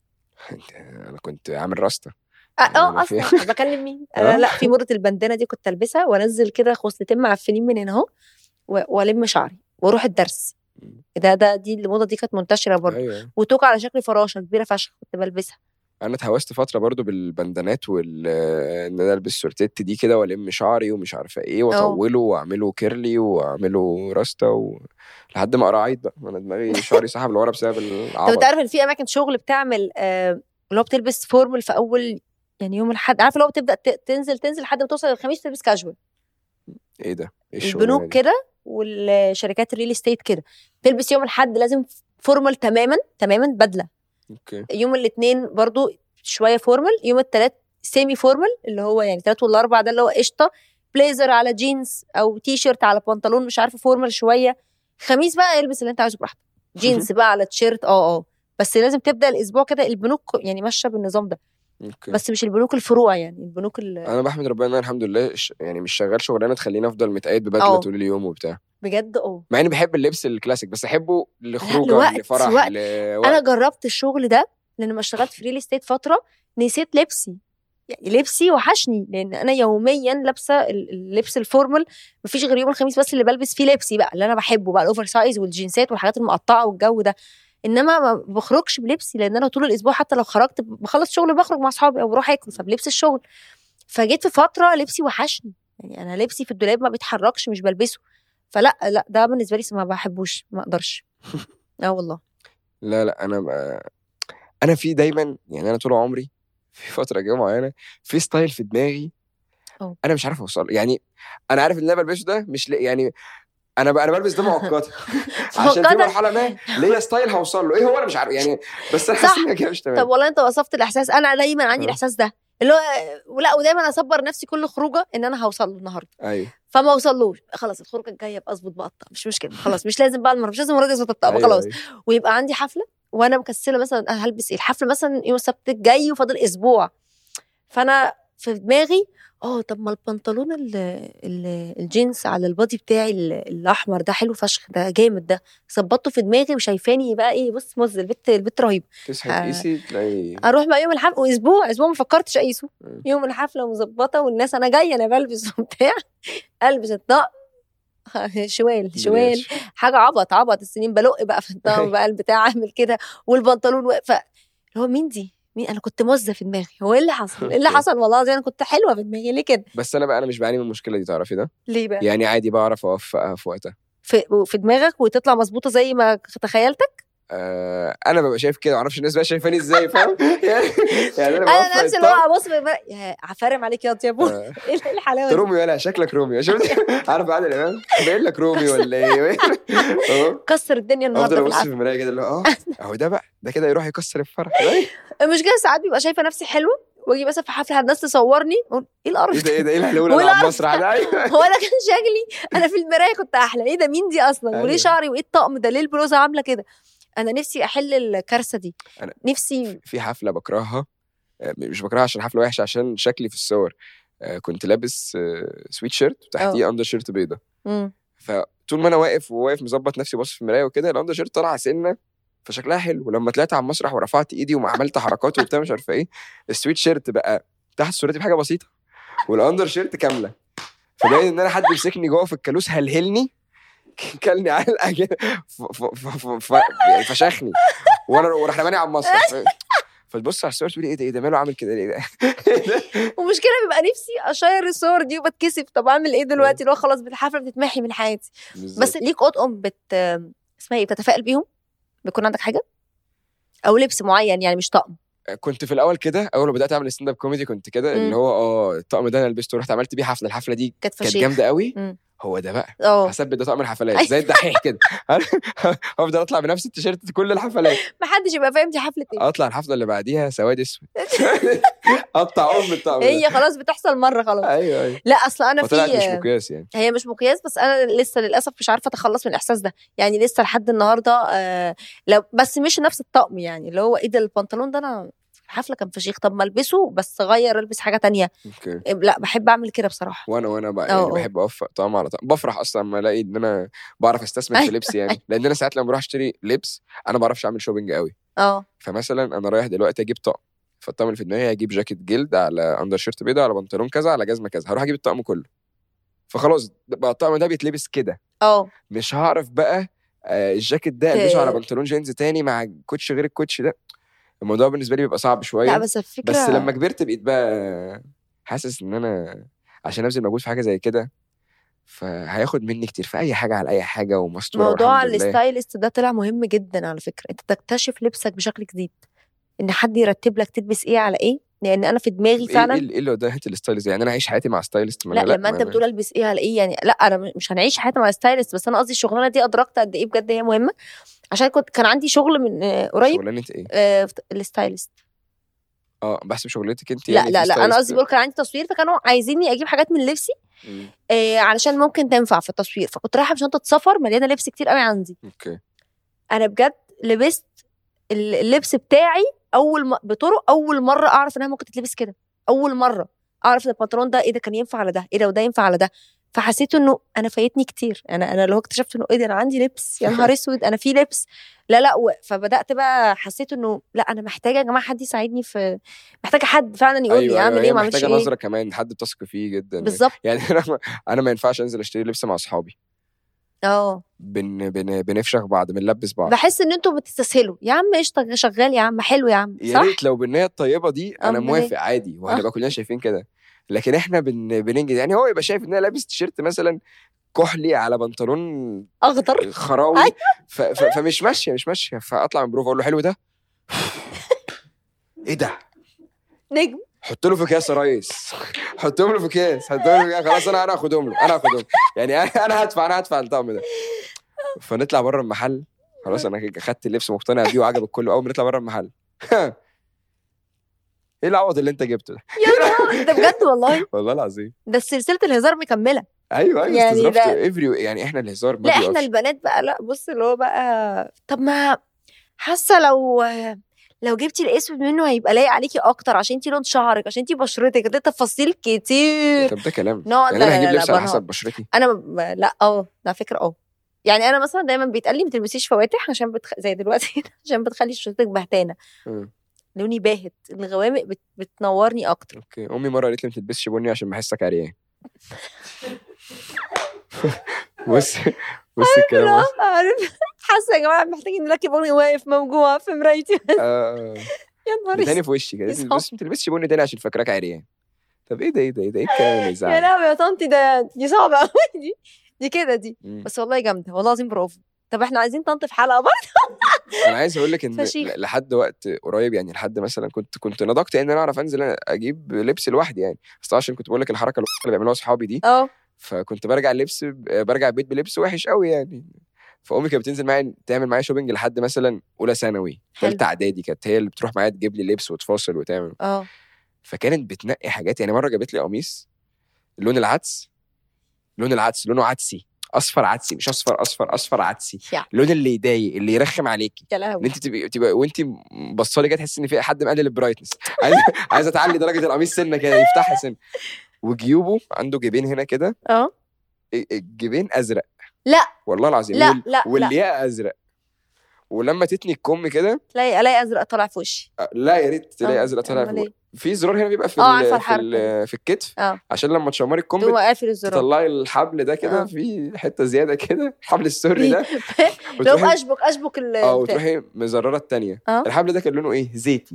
انا كنت عامل راستا اه أنا آه، في- اصلا بكلم مين؟ آه. انا لا في موضه البندانه دي كنت البسها وانزل كده خصلتين معفنين من هنا اهو و- والم شعري واروح الدرس مم. ده ده دي الموضه دي كانت منتشره برضه ايوه وتوك على شكل فراشه كبيره فشخ كنت بلبسها انا اتهوست فتره برضو بالبندانات وال ان انا البس سورتيت دي كده والم شعري ومش عارفه ايه واطوله واعمله كيرلي واعمله راستا و... لحد ما اقرا عيط بقى انا دماغي شعري سحب لورا بسبب طب العبط انت عارف ان في اماكن شغل بتعمل آه اللي هو بتلبس فورمال في اول يعني يوم الاحد عارف اللي هو بتبدا ت- تنزل تنزل لحد ما توصل الخميس تلبس كاجوال ايه ده ايه الشغلانة البنوك دي؟ كده والشركات الريل استيت كده تلبس يوم الاحد لازم فورمال تماما تماما بدله اوكي يوم الاثنين برضو شويه فورمال يوم الثلاث سيمي فورمال اللي هو يعني الثلاث والاربع ده اللي هو قشطه بليزر على جينز او تي شيرت على بنطلون مش عارفه فورمال شويه خميس بقى البس اللي انت عايزه براحتك جينز بقى على تيشيرت اه اه بس لازم تبدا الاسبوع كده البنوك يعني ماشيه بالنظام ده اوكي بس مش البنوك الفروع يعني البنوك ال- انا بحمد ربنا ان انا الحمد لله ش- يعني مش شغال شغلانه تخليني افضل متقيد ببدله أه. طول اليوم وبتاع بجد اه مع اني بحب اللبس الكلاسيك بس احبه لخروجه لوقت- لفرح وقت. لوقت انا جربت الشغل ده لان لما اشتغلت في ريل استيت فتره نسيت لبسي يعني لبسي وحشني لان انا يوميا لابسه ال- اللبس الفورمال مفيش غير يوم الخميس بس اللي بلبس فيه لبسي بقى اللي انا بحبه بقى الاوفر سايز والجينزات والحاجات المقطعه والجو ده انما ما بخرجش بلبسي لان انا طول الاسبوع حتى لو خرجت بخلص شغل بخرج مع اصحابي او بروح اكل فبلبس الشغل فجيت في فتره لبسي وحشني يعني انا لبسي في الدولاب ما بيتحركش مش بلبسه فلا لا ده بالنسبه لي ما بحبوش ما اقدرش اه والله لا لا انا ب... انا في دايما يعني انا طول عمري في فتره كده معينه في ستايل في دماغي أوه. انا مش عارف اوصل يعني انا عارف ان انا بلبسه ده مش ل... يعني انا ب... انا بلبس ده مؤقتا عشان في مؤقتاً؟ مرحله ما ليا ستايل هوصل له ايه هو انا مش عارف يعني بس انا صح. حاسس ان كده مش طب تمام والله انت وصفت الاحساس انا دايما عندي اه. الاحساس ده اللي هو ولا ودايما اصبر نفسي كل خروجه ان انا هوصل له النهارده ايوه فما اوصلوش خلاص الخروجه الجايه ابقى اظبط بقطع مش مشكله خلاص مش لازم بقى المره مش لازم المره دي اظبط الطقم أيوة، خلاص أيوة. ويبقى عندي حفله وانا مكسله مثلا أنا هلبس ايه الحفله مثلا يوم السبت الجاي وفاضل اسبوع فانا في دماغي اه طب ما البنطلون ال ال الجينز على البادي بتاعي ال- الاحمر ده حلو فشخ ده جامد ده ظبطته في دماغي وشايفاني بقى ايه بص مز البت البت رهيبه تصحي آه. تقيسي تلاقي اروح بقى يوم الحفله واسبوع اسبوع ما فكرتش اقيسه مم. يوم الحفله مظبطه والناس انا جايه انا بلبس وبتاع البس الطقم شوال شوال بلاش. حاجه عبط عبط السنين بلق بقى في الطقم بقى البتاع عامل كده والبنطلون و... ف اللي هو مين دي؟ مين انا كنت مزه في دماغي هو ايه اللي حصل؟ ايه اللي أوكي. حصل والله العظيم انا كنت حلوه في دماغي ليه كده؟ بس انا بقى انا مش بعاني من المشكله دي تعرفي ده ليه بقى؟ يعني عادي بعرف اوفقها في وقتها في, في دماغك وتطلع مظبوطه زي ما تخيلتك؟ آه انا ببقى شايف كده معرفش الناس بقى شايفاني ازاي فاهم يعني يعني انا انا بوفق نفسي اللي الطقم. هو ابص في المراية، يا عفارم عليك يا يا ابو آه. ايه الحلاوه انت دي؟ رومي ولا شكلك رومي شفت عارف عادل امام باين لك رومي ولا ايه تمام؟ كسر الدنيا النهارده افضل في ابص في الحفله المرايه كده اللي هو اه اهو ده بقى ده كده يروح يكسر الفرح المشكله ساعات بيبقى شايفه نفسي حلوه واجي مثلا في حفله الناس تصورني اقول ايه القرف ايه ده ايه ده ايه الهلوله هو اللي على القرف المسرح ده ايوه هو انا كان شكلي انا في المرايه كنت احلى ايه ده مين دي اصلا وليه أيوة. شعري وايه الطقم ده ليه البلوزه عامله كده انا نفسي احل الكارثه دي أنا- نفسي في حفله بكرهها آه، مش بكرهها عشان الحفله وحشه عشان شكلي في الصور آه، كنت لابس آه، سويت شيرت وتحتيه اندر شيرت بيضه مم. فطول ما انا واقف وواقف مظبط نفسي باصص في المرايه وكده الاندر شيرت طالعه سنه فشكلها حلو ولما طلعت على المسرح ورفعت ايدي وعملت حركات وبتاع مش عارفه ايه السويت شيرت بقى تحت صورتي بحاجه بسيطه والاندر شيرت كامله فبقيت ان انا حد يمسكني جوه في الكالوس هلهلني كلني علقه كده ف- ف- ف- ف- ف- يعني فشخني وانا وراح رماني على المسرح ف- فتبص على الصور تقولي ايه ده ايه ده ماله عامل كده ايه ده إيه ده؟ ومشكله بيبقى نفسي اشير الصور دي وبتكسف طب اعمل ايه دلوقتي اللي هو خلاص الحفله بتتمحي من حياتي بالظبط. بس ليك اطقم بت اسمها ايه بتتفائل بيهم بيكون عندك حاجه او لبس معين يعني مش طقم كنت في الاول كده اول ما بدات اعمل ستاند اب كوميدي كنت كده مم. اللي هو اه الطقم ده انا لبسته ورحت عملت بيه حفله الحفله دي كانت كانت فشيخ جامده قوي مم. هو ده بقى اه هثبت ده طقم الحفلات أيوة. زي الدحيح كده افضل اطلع بنفس التيشيرت في كل الحفلات محدش يبقى فاهم دي حفله ايه اطلع الحفله اللي بعديها سواد اسود اقطع ام الطقم ده. هي خلاص بتحصل مره خلاص ايوه ايوه لا اصل انا فطلعت مش في مقياس يعني هي مش مقياس بس انا لسه للاسف مش عارفه اتخلص من الاحساس ده يعني لسه لحد النهارده آه لو بس مش نفس الطقم يعني اللي هو ايه ده البنطلون ده انا الحفله كان فشيخ طب ما البسه بس غير البس حاجه تانية اوكي لا بحب اعمل كده بصراحه وانا وانا بقى أه، يعني أه. بحب اوفق طقم على طقم بفرح اصلا لما الاقي ان انا بعرف استثمر في أيوة، لبسي يعني لان انا ساعات لما بروح اشتري لبس انا ما بعرفش اعمل شوبينج قوي اه فمثلا انا رايح دلوقتي اجيب طقم فالطقم اللي في دماغي هجيب جاكيت جلد على اندر شيرت بيضاء على بنطلون كذا على جزمه كذا هروح اجيب الطقم كله فخلاص بقى الطقم ده بيتلبس كده اه مش هعرف بقى آه، الجاكيت ده البسه ت- على بنطلون جينز تاني مع كوتش غير الكوتش ده الموضوع بالنسبه لي بيبقى صعب شويه لا بس الفكره بس لما كبرت بقيت بقى حاسس ان انا عشان ابذل مجهود في حاجه زي كده فهياخد مني كتير في اي حاجه على اي حاجه ومستوره موضوع والحمد لله. الستايلست ده طلع مهم جدا على فكره انت تكتشف لبسك بشكل جديد ان حد يرتب لك تلبس ايه على ايه لان انا في دماغي ايه فعلا ايه اللي- إيه اللي وداها الستايلست يعني انا اعيش حياتي مع ستايلست ما لا أنا لما انت ما أنا- بتقول البس ايه على ايه يعني لا انا مش هنعيش حياتنا مع ستايلست بس انا قصدي الشغلانه دي ادركت قد ايه بجد هي مهمه عشان كنت كان عندي شغل من آه، قريب شغلانه ايه؟ آه، في الستايلست اه بحسب شغلتك انت لا يعني لا في لا انا ستايلست. قصدي بقول كان عندي تصوير فكانوا عايزيني اجيب حاجات من لبسي مم. آه علشان ممكن تنفع في التصوير فكنت رايحه بشنطه سفر مليانه لبس كتير قوي عندي اوكي انا بجد لبست ال- اللبس بتاعي اول م... بطرق اول مره اعرف انها ممكن تتلبس كده اول مره اعرف ان البنطلون ده ايه ده كان ينفع على ده ايه ده وده ينفع على ده فحسيت انه انا فايتني كتير انا انا لو اكتشفت انه ايه ده انا عندي لبس يا نهار اسود انا في لبس لا لا و... فبدات بقى حسيت انه لا انا محتاجه يا جماعه حد يساعدني في محتاجه حد فعلا يقول لي اعمل هي ايه ما اعملش محتاجه ايه نظره كمان حد بتثق فيه جدا يعني. بالظبط يعني انا ما- انا ما ينفعش انزل اشتري لبس مع اصحابي اه بن بن بنفشخ بعض بنلبس بعض بحس ان انتوا بتستسهلوا يا عم قشطه شغال يا عم حلو يا عم يا صح ريت لو بالنيه الطيبه دي انا أمال موافق عادي وهنبقى كلنا شايفين كده لكن احنا بن بننجز يعني هو يبقى شايف ان انا لابس تيشيرت مثلا كحلي على بنطلون اخضر خراوي أيوة. ف... ف... فمش ماشيه مش ماشيه فاطلع من بروف اقول له حلو ده ايه ده نجم حط له في كاس يا ريس حطهم له في كاس حطهم له في كاس خلاص انا انا هاخدهم له انا هاخدهم يعني انا انا هدفع انا هدفع الطقم ده فنطلع بره المحل خلاص انا كده خدت اللبس مقتنع بيه وعجب الكل اول ما نطلع بره المحل ايه العوض اللي انت جبته ده يا نهار ده بجد والله والله العظيم ده سلسله الهزار مكمله ايوه ايوه يعني استظرفت ده- افري يعني احنا الهزار ما لا احنا بيقفش. البنات بقى لا بص اللي هو بقى طب ما حاسه لو لو جبتي الاسود منه هيبقى لايق عليكي اكتر عشان انتي لون شعرك عشان انتي بشرتك ده تفاصيل كتير طب ده كلام نقعد يعني انا هجيب لا- لا- لبس على بنهار. حسب بشرتي انا ب- لا اه ده فكره اه يعني انا مثلا دايما بيتقال لي ما تلبسيش فواتح عشان بتخ... زي دلوقتي عشان بتخلي شرتك بهتانه مم. لوني باهت الغوامق بت... بتنورني اكتر اوكي امي مره قالت لي ما تلبسش بني عشان بحسك عريان بص بص الكلام لا ده. عارف حاسه يا جماعه محتاجين نركب اغنيه واقف موجوع في مرايتي آه، يا نهار تاني اسود في وشي كده يصحى. بس ما تلبسش بني تاني عشان فاكراك عريان طب ايه ده ايه ده ايه ده ايه الكلام اللي يا يزعل لهوي يا طنطي ده دي صعبه قوي دي دي كده دي مم. بس والله جامده والله العظيم برافو طب احنا عايزين طنط في حلقه برضه انا عايز اقول لك ان فشيخ. لحد وقت قريب يعني لحد مثلا كنت كنت نضجت ان انا اعرف انزل أنا اجيب لبس لوحدي يعني بس طبعا عشان كنت بقول لك الحركه اللي بيعملوها اصحابي دي اه فكنت برجع اللبس برجع البيت بلبس وحش قوي يعني فامي كانت بتنزل معايا تعمل معايا شوبينج لحد مثلا اولى ثانوي حلو. ثالثه اعدادي كانت هي اللي بتروح معايا تجيب لي لبس وتفاصل وتعمل اه فكانت بتنقي حاجات يعني مره جابت لي قميص لون العدس لون العدس لونه عدسي اصفر عدسي مش اصفر اصفر اصفر عدسي يا. اللون اللي يضايق اللي يرخم عليكي يا ان لهوي انت تبقي تبقى وانت بصالي كده تحس ان في حد مقلل البرايتنس عايزه عايزه تعلي درجه القميص سنه كده يفتحها سنه وجيوبه عنده جيبين هنا كده اه الجيبين ازرق لا. والله العظيم لا وال- لا لا واللياقه ازرق ولما تتني الكم كده تلاقي الاقي ازرق طالع في وشي أه، لا يا ريت تلاقي آه، ازرق طالع أمال في إيه؟ في زرار هنا بيبقى في آه، ال- عارفة في, الحركة ال- في الكتف اه عشان لما تشمري الكم تقوم قافل الزرار تطلعي الحبل ده كده آه. في حته زياده كده الحبل السري ده لو وتروحي- اشبك اشبك ال اه بتاع. وتروحي مزرره التانية آه. الحبل ده كان لونه ايه زيتي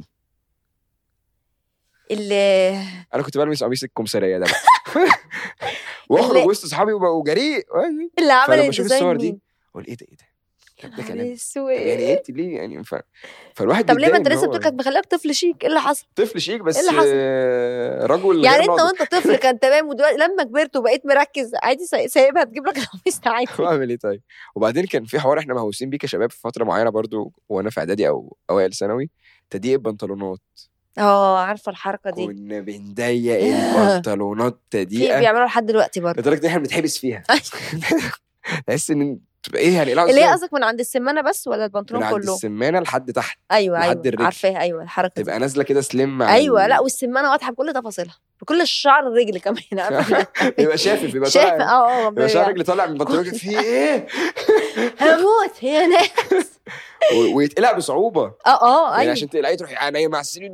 اللي انا كنت بلبس قميص الكمثريه ده بقى واخرج اللي- وسط اصحابي وبقوا جريء اللي عمل فلما اشوف الديزاين الصور دي مين؟ اقول ايه ده ايه ده طب ده نهار كلام اسود. طب يعني انت ليه يعني ف... فالواحد طب ليه ما انت بيتضايق إن لسه هو بتقول كانت مخليك طفل شيك ايه اللي حصل؟ طفل شيك بس إيه اللي حصل؟ آه، رجل يعني غير انت ناضج وانت طفل كان تمام ودلوقتي لما كبرت وبقيت مركز عادي ساي- سايبها تجيب لك القميص ده عادي اعمل ايه طيب وبعدين كان في حوار احنا مهووسين بيه كشباب في فتره معينه برضو وانا في اعدادي او اوائل ثانوي تضييق البنطلونات اه عارفه الحركه دي كنا بنضيق البنطلونات في تضييقه بيعملوها لحد دلوقتي برضه لدرجه ان احنا بنتحبس فيها تحس ان تبقى ايه يعني لا اللي هي أصلاً قصدك من عند السمانه بس ولا من البنطلون عند كله؟ السمانه لحد تحت ايوه لحد ايوه الرجل. عارفاها ايوه الحركه دي تبقى نازله كده سليم على ايوه ال- لا والسمانه واضحه بكل تفاصيلها بكل الشعر الرجل كمان عارفه بيبقى شافف بيبقى شايفه طالع اه اه بيبقى شعر بيبقى- رجلي طالع من البنطلون كده، في ايه هموت هي ناس و- ويتقلع بصعوبه اه اه يعني ايوه عشان تقلعيه تروحي نايم مع السرير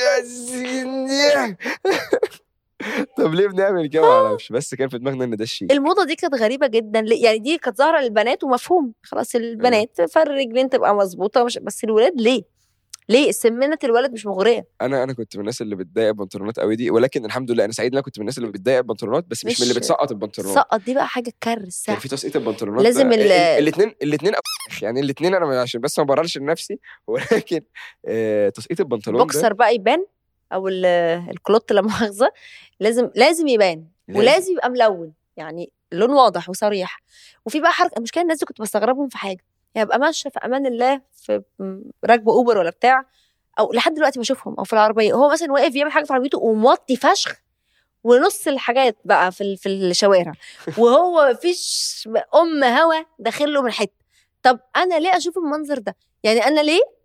طب ليه بنعمل كده ما اعرفش بس كان في دماغنا ان ده الشيء الموضه دي كانت غريبه جدا ليه؟ يعني دي كانت ظاهره للبنات ومفهوم خلاص البنات فالرجلين تبقى مظبوطه مش بس الولاد ليه؟ ليه سمنه الولد مش مغريه انا انا كنت من الناس اللي بتضايق البنطلونات قوي دي ولكن الحمد لله انا سعيد ان انا كنت من الناس اللي بتضايق البنطلونات بس مش, مش- من اللي بتسقط البنطلونات سقط دي بقى حاجه كارثه كان في تسقيط البنطلونات لازم ال- الاثنين الاثنين يعني الاثنين انا عشان بس ما بررش لنفسي ولكن آه تسقيط البنطلون ده بوكسر بقى يبان او ال- الكلوت لا مؤاخذه لازم لازم يبان ولازم يبقى ملون يعني لون واضح وصريح وفي بقى حركه المشكله الناس دي كنت بستغربهم في حاجه يعني ابقى ماشيه في امان الله في م- راكبه اوبر ولا بتاع او لحد دلوقتي بشوفهم او في العربيه هو مثلا واقف بيعمل حاجه في عربيته وموطي فشخ ونص الحاجات بقى في ال- في الشوارع وهو مفيش ام هوا داخل له من حته طب انا ليه اشوف المنظر ده يعني انا ليه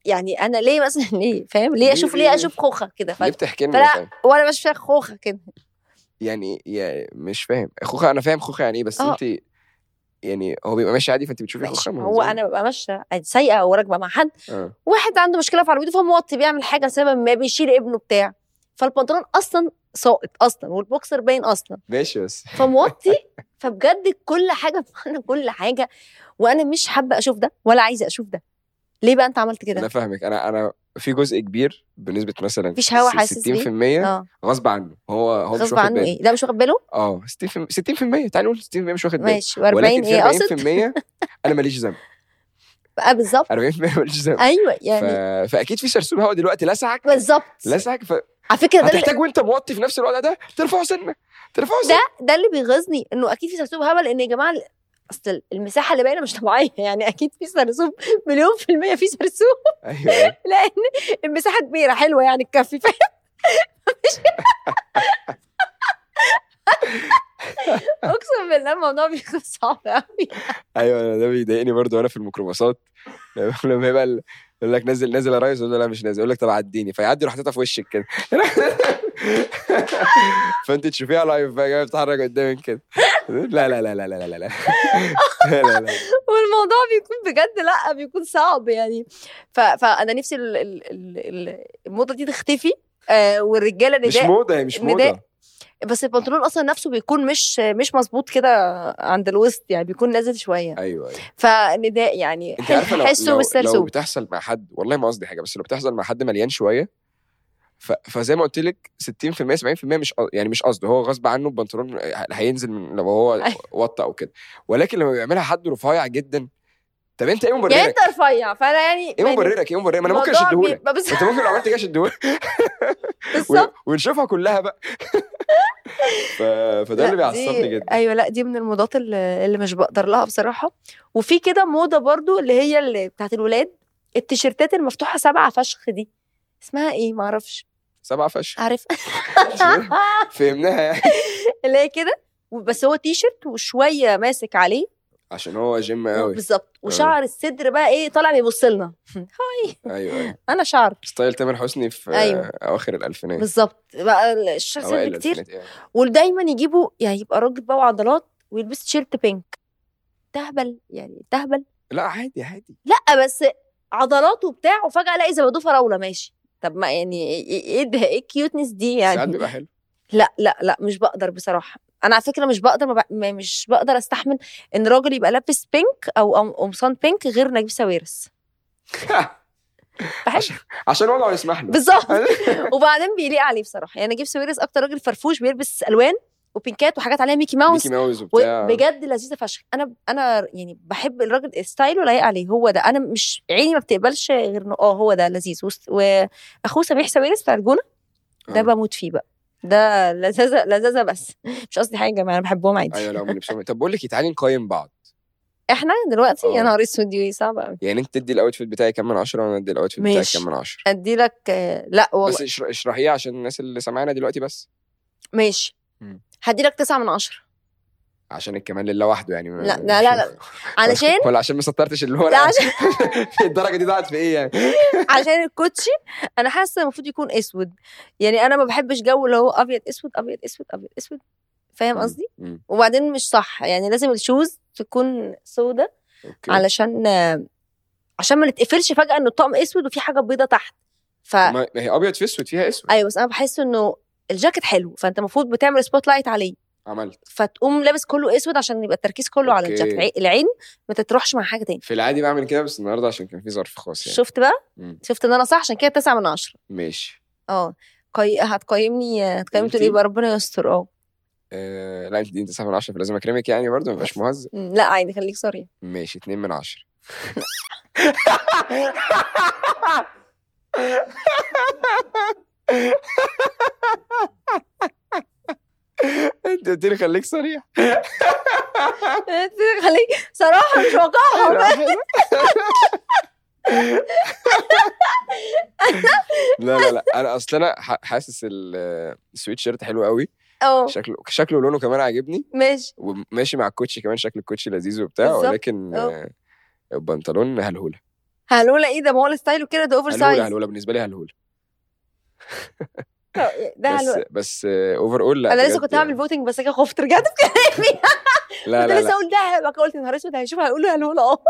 يعني انا ليه مثلا ليه فاهم ليه ليه- اشوف ليه- ليه ليه؟ اشوف خوخه كده ليه فجاه بتحكي لنا فلا طيب؟ وانا مش فاهم خوخه كده يعني يا- مش فاهم خوخه انا فاهم خوخه يعني ايه بس اه. انت يعني هو بيبقى ماشي عادي فانت بتشوفي ماشي خوخه ما هو زي- انا ببقى ماشيه عادي سايقه او راكبه مع حد اه واحد عنده مشكله في عربيته فموطي بيعمل حاجه لسبب ما بيشيل ابنه بتاع فالبنطلون اصلا ساقط اصلا والبوكسر باين اصلا ماشي بس فموطي فبجد كل حاجه بمعنى كل حاجه وانا مش حابه اشوف ده ولا عايزه اشوف ده ليه بقى انت عملت انا كده فاهمك انا انا في جزء كبير بنسبه مثلا مفيش هوا س- حاسس بيه؟ 60% اه غصب عنه هو هو مش غصب واخد عنه باله ايه ده مش واخد باله اه 60% 60% تعالى نقول 60% مش واخد باله ماشي و40 ولكن ايه في قصد 40% انا ماليش ذنب بقى بالظبط 40% ماليش ذنب ايوه ف... يعني فاكيد في سرسوب هوا دلوقتي لسعك بالظبط لسعك ف... على فكره ده اللي هتحتاج وانت موطي في نفس الوضع ده ترفعه سنه ترفعه سنه ده ده اللي بيغيظني انه اكيد في سرسوب هبل لان يا جماعه اصل المساحه اللي باينه مش طبيعيه يعني اكيد في سرسوب مليون في الميه في سرسوب ايوه أيوة. لان المساحه كبيره حلوه يعني تكفي فاهم اقسم بالله الموضوع بيكون صعب قوي ايوه أنا ده بيضايقني برضو وانا في الميكروباصات لما يبقى ال- يقول لك نزل نزل يا ريس اقول له لا مش نازل يقول لك طب عديني فيعدي يروح حاططها في وشك كده فانت تشوفيها لايف بقى جايه بتتحرك قدامك كده لا لا لا لا لا لا لا لا لا لا لا والموضوع بيكون بجد لا بيكون صعب يعني ف... فانا نفسي ال... ال... ال... ال- الموضه دي تختفي آه والرجاله مش نداء موضه هي مش نداء. موضه بس البنطلون اصلا نفسه بيكون مش مش مظبوط كده عند الوسط يعني بيكون نازل شويه ايوه ايوه فنداء يعني انت عارفه لو حسه لو, مش لو سرسوب بتحصل مع حد والله ما قصدي حاجه بس لو بتحصل مع حد مليان شويه ف... فزي ما قلت لك 60% 70% مش قص- يعني مش قصده هو غصب عنه البنطلون هينزل من لو هو أيوة. وطى او كده ولكن لما بيعملها حد رفيع جدا طب انت ايه يعني مبررك؟ انت رفيع فانا يعني ايه مبررك؟ ايه مبررك؟ ما انا ممكن الموضوع اشدهولك بيبقى بس- انت ممكن لو عملت كده اشدهولك بالظبط ونشوفها كلها بقى ف... فده اللي لا، بيعصبني دي- جدا ايوه لا دي من الموضات اللي, اللي مش بقدر لها بصراحه وفي كده موضه برضو اللي هي اللي بتاعت الولاد التيشيرتات المفتوحه سبعه فشخ دي اسمها ايه معرفش سبعة فشخ عارف فهمناها يعني اللي هي كده بس هو تيشيرت وشويه ماسك عليه عشان هو جيم قوي بالظبط وشعر الصدر بقى ايه طالع بيبص لنا ايوه ايوه انا شعر ستايل تامر حسني في أيوة. اواخر الالفينات بالظبط بقى الشعر اوائل صدر كتير الالفينات يعني ودايما يجيبوا يعني يبقى راجل بقى وعضلات ويلبس تيشيرت بينك تهبل يعني تهبل لا عادي عادي لا بس عضلات وبتاع وفجاه الاقي زبادو فراوله ماشي طب ما يعني ايه إيه ده ايه الكيوتنس دي ساعات يعني بيبقى حلو لا لا لا مش بقدر بصراحه انا على فكره مش بقدر ما بق- ما- مش بقدر استحمل ان راجل يبقى لابس بينك او أو قمصان بينك غير نجيب ساويرس بحب عشان عشان وضعه يسمح له بالظبط وبعدين بيليق عليه بصراحه يعني نجيب ساويرس اكتر راجل فرفوش بيلبس الوان وبينكات وحاجات عليها ميكي ماوس ميكي ماوس وبتاع وبجد لذيذه فشخ انا انا يعني بحب الراجل ستايله لايق عليه هو ده انا مش عيني ما بتقبلش غير انه اه هو ده لذيذ وس- واخوه سميح ساويرس بتاع الجونه ده آه. بموت فيه بقى ده لذاذه لذاذه بس مش قصدي حاجه ما انا بحبهم عادي ايوه لا من لبسهم طب بقول لك إيه، تعالي نقيم بعض احنا دلوقتي آه. يا نهار اسود دي صعبه قوي يعني انت تدي الاوتفيت بتاعي كام من 10 وانا ادي الاوتفيت بتاعي ماشي. كام من 10 ادي لك آه، لا والله بس اشر- اشرحيه عشان الناس اللي سامعانا دلوقتي بس ماشي مم. هدي لك تسعة من عشرة عشان الكمال لله وحده يعني لا لا لا, لا. علشان ولا عشان ما سطرتش اللي هو لا عشان الدرجه دي ضاعت في ايه يعني عشان الكوتشي انا حاسه المفروض يكون اسود يعني انا ما بحبش جو اللي هو ابيض اسود ابيض اسود ابيض اسود فاهم قصدي مم. وبعدين مش صح يعني لازم الشوز تكون سودة اوكي علشان عشان ما نتقفلش فجاه ان الطقم اسود وفي حاجه بيضه تحت ف ما ما هي ابيض في اسود فيها اسود ايوه بس انا بحس انه الجاكيت حلو فانت المفروض بتعمل سبوت لايت عليه عملت فتقوم لابس كله اسود عشان يبقى التركيز كله على أوكي. الجاكيت عي- العين ما تروحش مع حاجه تاني في العادي بعمل كده بس النهارده عشان كان في ظرف خاص يعني شفت بقى مم. شفت ان انا صح عشان كده تسعة من عشرة ماشي اه قي... هتقيمني هتقيمني تقول ايه قلتي؟ بقى ربنا يستر اه آه لا انت دي 9 من 10 فلازم اكرمك يعني برضه ما يبقاش مهزأ م، لا عادي خليك صريح ماشي 2 من 10 انت قلت لي خليك صريح خليك صراحه مش واقعها لا لا لا انا اصل انا ح- حاسس ال- السويت شيرت حلو قوي اه شكله شكله ولونه كمان عاجبني ماشي وماشي مع الكوتشي كمان شكل الكوتشي لذيذ وبتاع بالظبط. ولكن اه. آه، البنطلون هلهوله هلوله ايه ده ما هو الستايل وكده ده اوفر هلوله سايز هلوله بالنسبه لي هلوله ده بس هلوله بس اوفر اول لا انا لسه بجد كنت هعمل فوتنج بس كده خفت رجعت في كلامي لا كنت لا لسه لا اقول ده بقى قلت يا نهار اسود هيشوف هيقول له هلوله اه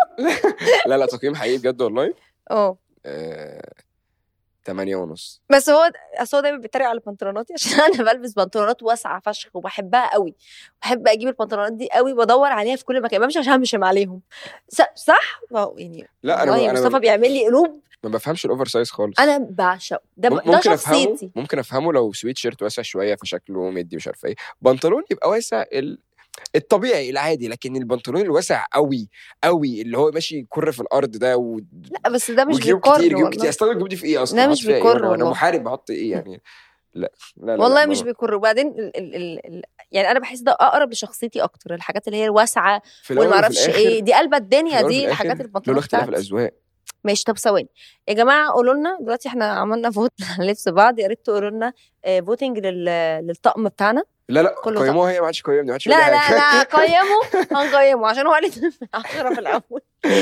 لا لا تقييم حقيقي بجد والله اه آه، تمانية ونص بس هو اصل هو دايما بيتريق على بنطلوناتي عشان انا بلبس بنطلونات واسعه فشخ وبحبها قوي بحب اجيب البنطلونات دي قوي بدور عليها في كل مكان بمشي عشان همشم عليهم س- صح؟ ما هو يعني لا انا والله انا مصطفى ما- بيعمل لي قلوب ما بفهمش الاوفر سايز خالص انا بعشقه ده مم- ده ممكن افهمه شخصيتي ممكن افهمه لو سويت شيرت واسع شويه فشكله مدي مش عارف ايه بنطلون يبقى واسع ال... الطبيعي العادي لكن البنطلون الواسع قوي قوي اللي هو ماشي يكر في الارض ده و... لا بس ده مش وجيوب بيقر كتير جيوب والله. كتير استخدم الجيوب دي في ايه اصلا لا، أحط مش فيها إيه؟ بيكر وأنا- انا والله. محارب بحط ايه يعني لا لا لا والله لا مش ما- بيكر وبعدين ال ال ال ال يعني انا بحس ده اقرب لشخصيتي اكتر الحاجات اللي هي الواسعه في الأول واللي وفي معرفش الآخر- ايه دي قلبة في الدنيا الأول وفي دي الآخر الحاجات لولا البنطلونات اختلاف بتاعتي الاذواق ماشي طب ثواني يا جماعه قولوا لنا دلوقتي احنا عملنا فوت على لبس بعض يا ريت تقولوا لنا فوتنج للطقم بتاعنا لا لا كله قيموها هي ما عادش قيمني ما عادش لا يقول لي لا حاجة. لا قيمه هنقيمه عشان هو قال 10 في الاول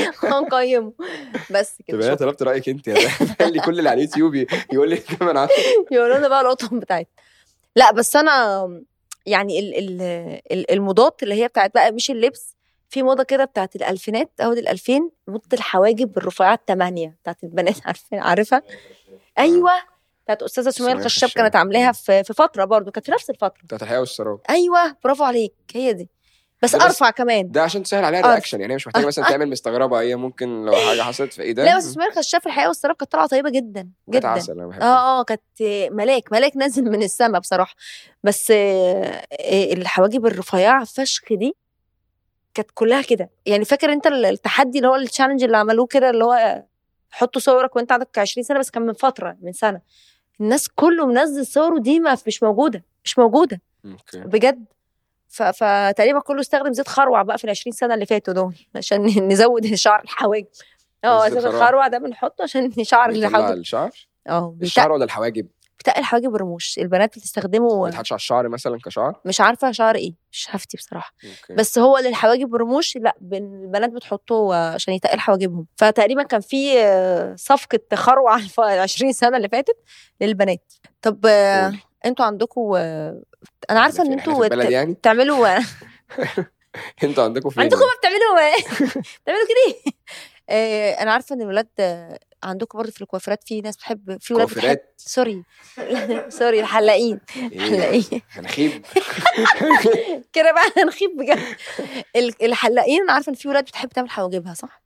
هنقيمه بس كده تبقى انا شكراً. طلبت رايك انت يا خلي كل اللي على اليوتيوب ي- يقول لي كمان عشرة يقولوا لنا بقى القطن بتاعتنا لا بس انا يعني ال ال ال- الموضات اللي هي بتاعت بقى مش اللبس في موضه كده بتاعت الالفينات اول الالفين موضه الحواجب الرفيعات الثمانيه بتاعت البنات عارفين عارفها ايوه بتاعت استاذه سمية سمية الخشاب الخشاب. كانت عاملاها في في فتره برضو كانت في نفس الفتره بتاعت الحياه والسراب ايوه برافو عليك هي دي بس ده بس- ارفع كمان ده عشان تسهل عليها أرف. الرياكشن يعني هي مش محتاجه مثلا تعمل مستغربه هي ممكن لو حاجه حصلت في ايه ده لا بس سمية الخشاب في الحياه والسراب كانت طالعه طيبه جدا كانت جدا عسل انا بحبها اه اه كانت ملاك ملاك نازل من السما بصراحه بس آه، آه، الحواجب الرفيعه فشخ دي كانت كلها كده يعني فاكر انت التحدي اللي هو التشالنج اللي عملوه كده اللي هو حطوا صورك وانت عندك 20 سنه بس كان من فتره من سنه الناس كله منزل صوره دي ما مش موجوده مش موجوده اوكي بجد ف... فتقريبا كله استخدم زيت خروع بقى في ال 20 سنه اللي فاتوا دول عشان نزود شعر الحواجب اه زيت زيت خروع. الخروع ده بنحطه عشان شعر بيطلع الحواجب الشعر اه بيتق- الشعر ولا الحواجب بتقل الحواجب والرموش البنات بتستخدمه ما يتحطش على الشعر مثلا كشعر مش عارفه شعر ايه مش هفتي بصراحه اوكي بس هو للحواجب والرموش لا بن- البنات بتحطه آه، عشان يتقل حواجبهم فتقريبا كان في آه، صفقه خروع على الف- 20 سنه اللي فاتت للبنات طب آه، قول. انتوا عندكم انا عارفه ان إحنا في انتوا البلد بت- يعني بتعملوا انتوا عندكم فين عندكم ما بتعملوا بتعملوا كده آه، انا عارفه ان الولاد آه، عندكم برضه في الكوافيرات في ناس بتحب في ولاد بتحب كوافيرات سوري سوري الحلاقين ايه الحلاقين هنخيب كده بقى هنخيب بجد ال- الحلاقين انا عارفه ان في ولاد بتحب تعمل حواجبها صح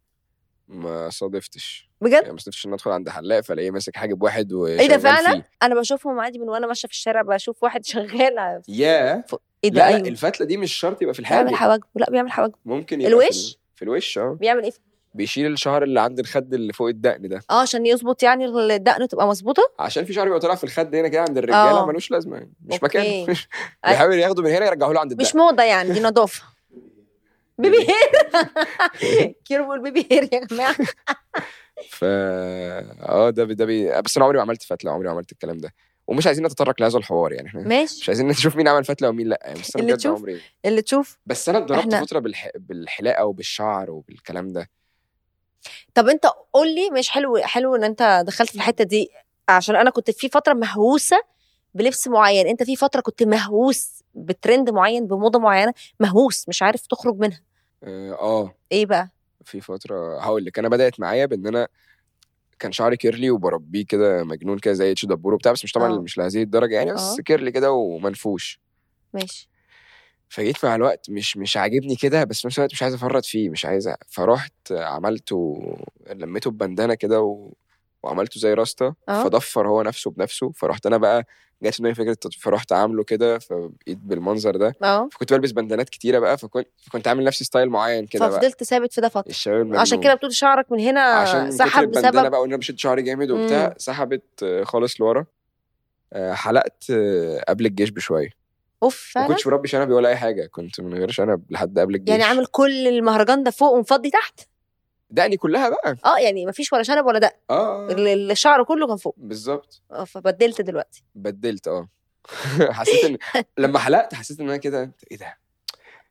ما صادفتش بجد يعني ما صادفتش ان ادخل عند حلاق فلاقيه ماسك حاجب واحد وشغال ايه ده فعلا فيه. انا بشوفهم عادي من وانا ماشيه في الشارع بشوف واحد شغال يا ايه ده لا لا ايوه الفتله دي مش شرط يبقى في بيعمل الحاجب حواجب لا بيعمل حواجب ممكن يبقى في الوش؟ ال- في الوش اه بيعمل ايه بيشيل الشعر اللي عند الخد اللي فوق الدقن ده اه عشان يظبط يعني الدقن تبقى مظبوطه عشان في شعر بيبقى طالع في الخد هنا كده عند الرجاله آه. ملوش لازمه يعني مش أوكي. مكان بيحاول ياخده من هنا يرجعه له عند مش الدقن موضه يعني دي نظافه بيبي هير كيرو بيقول بيبي هير يا جماعه ف اه ده بي... ده بي... بس انا عمري ما عملت فتله عمري ما عملت الكلام ده ومش عايزين نتطرق لهذا الحوار يعني احنا ماشي مش عايزين نشوف مين عمل فتله ومين لا يعني بس انا اللي بجد تشوف. عمري اللي تشوف بس انا اتضربت إحنا- فتره بالح... بالحلاقه وبالشعر وبالكلام ده طب انت قول لي مش حلو حلو ان انت دخلت في الحته دي عشان انا كنت في فتره مهووسه بلبس معين انت في فتره كنت مهووس بترند معين بموضه معينه مهووس مش عارف تخرج منها اه آه، ايه بقى في فتره هقول لك انا بدات معايا بان انا كان شعري كيرلي وبربيه كده مجنون كده زي اتش دبور وبتاع بس مش طبعا آه. مش لهذه الدرجه يعني بس آه. كيرلي كده ومنفوش ماشي فجيت مع الوقت مش مش عاجبني كده بس في نفس الوقت مش عايز افرط فيه مش عايز أ- فرحت عملته لميته ببندانه كده و... وعملته زي راستا آه. فضفر هو نفسه بنفسه فرحت انا بقى جات في دماغي فكره فرحت عامله كده فبقيت بالمنظر ده اه فكنت بلبس بندانات كتيره بقى فكنت فكنت عامل نفسي ستايل معين كده بقى ففضلت ثابت في ده فتره الشباب المجنون. عشان كده بتقول شعرك من هنا عشان كتر سحب البندانه بسبب بقى وان انا بشد شعري جامد وبتاع مم. سحبت آه، خالص لورا آه، حلقت آه، قبل الجيش بشويه اوف ما فعلا كنتش بربي شنب ولا اي حاجه كنت من غير شنب لحد قبل الجيش يعني عامل كل المهرجان ده فوق ومفضي تحت دقني كلها بقى اه يعني مفيش ولا شنب ولا دق اه ال- الشعر كله كان فوق بالظبط اه فبدلت دلوقتي بدلت اه حسيت ان لما حلقت حسيت ان انا كده ايه ده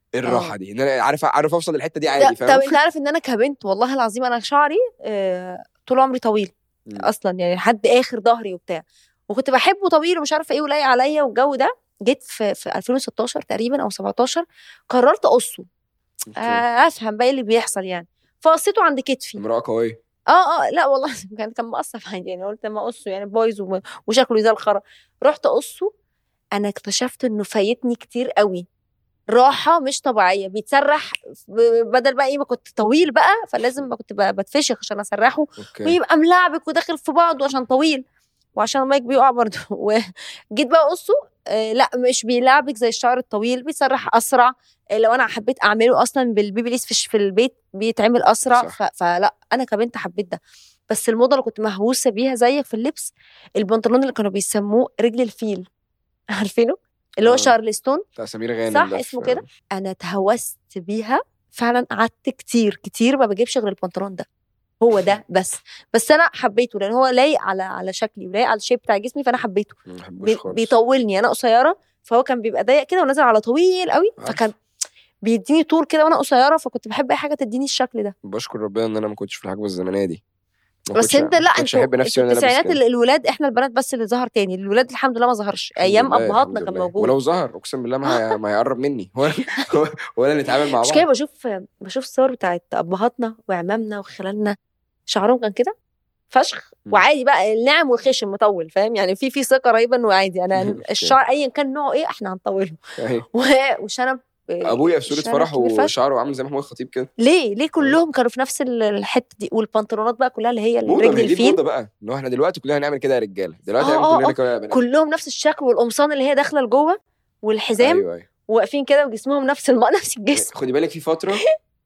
ايه الراحه دي ان انا عارف عارف اوصل للحته دي عادي لا، طب فاهم انت عارف ان انا كبنت والله العظيم انا شعري آه، طول عمري طويل مم. اصلا يعني لحد اخر ظهري وبتاع وكنت بحبه طويل ومش عارفه ايه ولايق عليا والجو ده جيت في في 2016 تقريبا او 17 قررت اقصه أوكي. آه، افهم بقى إيه اللي بيحصل يعني فقصيته عند كتفي امراه قويه اه اه لا والله كان كان مقصف عادي يعني قلت ما اقصه يعني بايظ وم- وشكله زي الخرا رحت اقصه انا اكتشفت انه فايتني كتير قوي راحه مش طبيعيه بيتسرح ب- بدل بقى ايه ما كنت طويل بقى فلازم ما كنت ب- بتفشخ عشان اسرحه اوكي ويبقى ملعبك وداخل في بعضه عشان طويل وعشان المايك بيقع برضه وجيت بقى اقصه آه لا مش بيلعبك زي الشعر الطويل بيتسرح اسرع آه لو انا حبيت اعمله اصلا بالبيبي ليس في, في البيت بيتعمل اسرع صح. ف... فلا انا كبنت حبيت ده بس الموضه اللي كنت مهووسه بيها زيك في اللبس البنطلون اللي كانوا بيسموه رجل الفيل عارفينه اللي هو آه. شارلستون بتاع سمير غانم صح، ده اسمه في- كده؟ انا اتهوست بيها فعلا قعدت كتير كتير ما بجيبش غير البنطلون ده هو ده بس بس انا حبيته لان هو لايق على على شكلي ولايق على الشيب بتاع جسمي فانا حبيته ما بحبوش بي خالص بيطولني انا قصيره فهو كان بيبقى ضيق كده ونازل على طويل قوي عارف. فكان بيديني طول كده وانا قصيره فكنت بحب اي حاجه تديني الشكل ده بشكر ربنا ان انا ما كنتش في الحقبه الزمنيه دي ما بس كنتش- انت لا ما كنتش انتوا احب نفسي انتوا وانا لابس التسعينات كده. ال- الولاد احنا البنات بس اللي ظهر تاني الولاد الحمد لله ما ظهرش ايام الحمد لله، ابهاتنا الحمد كان لله. موجود ولو ظهر اقسم بالله ما هي- ما هيقرب مني ولا ولا نتعامل مع مش بعض كده بشوف بشوف الصور بتاعت ابهاتنا وعمامنا وخلالنا شعرهم كان كده فشخ مم. وعادي بقى الناعم والخشن مطول فاهم يعني في في ثقه رهيبه انه عادي انا أوكي. الشعر ايا كان نوعه ايه احنا هنطوله أهي. و- وشنب ابويا في صوره شنب فرحه كبير فشخ. وشعره عامل زي محمود الخطيب كده ليه ليه كلهم كانوا في نفس ال- الحته دي والبنطلونات بقى كلها اللي هي موضه ما رجل هي دي الفيل موضه بقى ان هو احنا دلوقتي كلنا هنعمل كده يا رجاله دلوقتي آه، هنعمل آه، كلنا آه. كده يا بنات كلهم نفس الشكل والقمصان اللي هي داخله لجوه والحزام ايوه ايوه واقفين كده وجسمهم نفس الم... نفس الجسم خدي بالك في فتره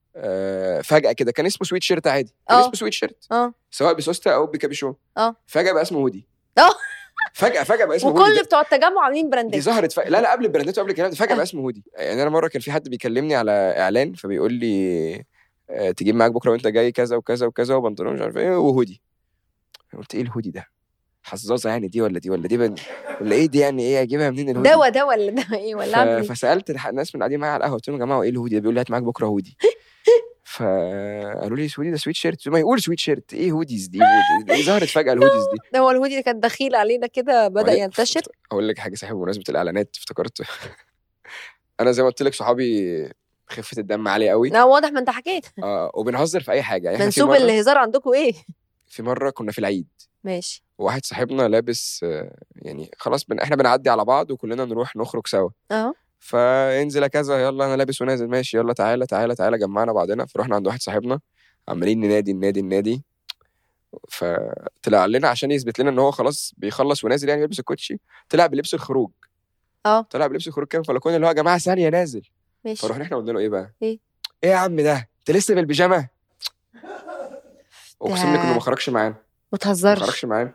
آه، فجاه كده كان اسمه سويت شيرت عادي كان آه. اسمه سويت شيرت اه سواء بسوسته او بكابيشون آه. فجاه بقى اسمه هودي آه. فجاه فجاه بقى اسمه هودي وكل ده- بتوع التجمع عاملين دي براندات ظهرت ف... لا لا قبل البراندات وقبل الكلام ده فجاه بقى اسمه هودي يعني انا مره كان في حد بيكلمني على اعلان فبيقول لي آه، تجيب معاك بكره وانت جاي كذا وكذا وكذا وبنطلون مش عارف ايه وهودي قلت ايه الهودي ده حظاظه يعني دي ولا دي ولا دي بن... ولا ايه دي يعني ايه اجيبها منين الهودي دوا ده ولا ده ايه ولا اعمل ف... ايه فسالت الح- الناس من قاعدين معايا على القهوه قلت لهم يا جماعه هو ايه الهودي ده بيقول لي هات معاك بكره هودي فقالوا لي هودي ده سويت شيرت ما يقول سويت شيرت ايه هوديز دي هودي- ايه ظهرت فجاه الهوديز دي ده هو الهودي اللي كان دخيل علينا كده بدا وبعدين ينتشر اقول لك حاجه صحيح بمناسبه الاعلانات افتكرت انا زي ما قلت لك صحابي خفه الدم عاليه قوي لا واضح ما انت حكيت آه وبنهزر في اي حاجه يعني احنا في منسوب مره الهزار عندكم ايه في مره كنا في العيد ماشي وواحد صاحبنا لابس آه، يعني خلاص بن... احنا بنعدي على بعض وكلنا نروح نخرج سوا اه فانزل كذا يلا انا لابس ونازل ماشي يلا تعالى تعالى تعالى جمعنا بعضنا فرحنا عند واحد صاحبنا عمالين ننادي ننادي ننادي فطلع لنا عشان يثبت لنا ان هو خلاص بيخلص ونازل يعني يلبس الكوتشي طلع بلبس الخروج اه طلع بلبس الخروج كده فلكون اللي هو يا جماعه ثانيه نازل ماشي فرحنا احنا قلنا له ايه بقى؟ إيه؟ ايه يا عم ده؟ انت لسه بالبيجامه؟ اقسم لك انه ما خرجش معانا ما ما تهزرش خرجش معانا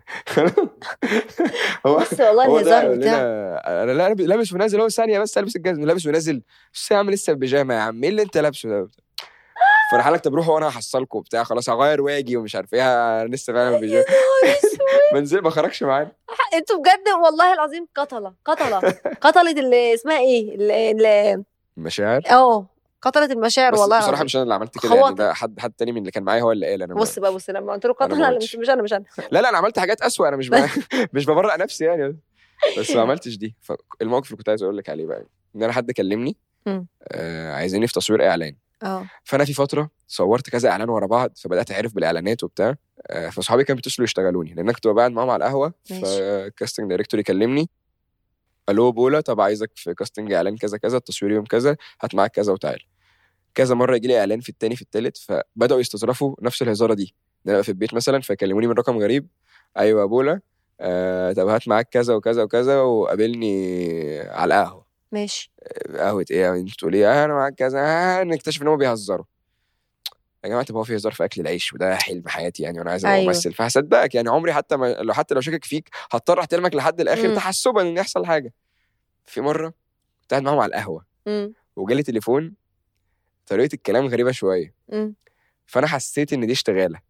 هو بص والله هو ده الهزار يقول بتاع لنا انا لا- لابس ونازل هو ثانيه بس البس الجزمه لابس ونازل بس يا عم لسه بيجامه يا عم ايه اللي انت لابسه ده فراح لك طب روحوا وانا هحصلكم وبتاع خلاص هغير واجي ومش عارف ايه أنا لسه فعلا بيجامه منزل ما خرجش معانا انتوا بجد والله العظيم قتله قتله قتله اللي اسمها ايه اللي- اللي مشاعر اه قتله المشاعر بس والله بصراحه العظيم مش انا اللي عملت كده يعني خواطر. ده حد حد تاني من اللي كان معايا هو اللي قال انا ما- بص بقى بص لما قلت له أنا ما قتله لا، قلتش. مش مش انا مش انا لا لا انا عملت حاجات اسوأ انا مش ب... مش ببرأ نفسي يعني بس ما عملتش دي فالموقف اللي كنت عايز اقول لك عليه بقى ان انا حد كلمني مم. آه عايزيني في تصوير اعلان اه فانا في فتره صورت كذا اعلان ورا بعض فبدات اعرف بالاعلانات وبتاع آه فصحابي كانوا بيتصلوا يشتغلوني لان انا كنت بقعد معاهم على القهوه ماشي. فكاستنج دايركتور يكلمني الو بولا طب عايزك في كاستنج اعلان كذا كذا التصوير يوم كذا هات معاك كذا وتعال كذا مره يجي لي اعلان في التاني في التالت فبداوا يستظرفوا نفس الهزاره دي ان انا في البيت مثلا فيكلموني من رقم غريب ايوه يا بولا آه طب هات معاك كذا وكذا وكذا وقابلني على القهوه ماشي قهوه ايه انت بتقول ايه انا معاك كذا آه نكتشف ان هم بيهزروا يا جماعه طب هو في هزار في اكل العيش وده حلم حياتي يعني وانا عايز ابقى أيوة. ممثل فهصدقك يعني عمري حتى ما لو حتى لو شاكك فيك هضطر احترمك لحد الاخر مم. تحسبا ان يحصل حاجه في مره كنت قاعد معاهم على القهوه امم وجالي تليفون طريقه الكلام غريبه شويه امم فانا حسيت ان دي اشتغاله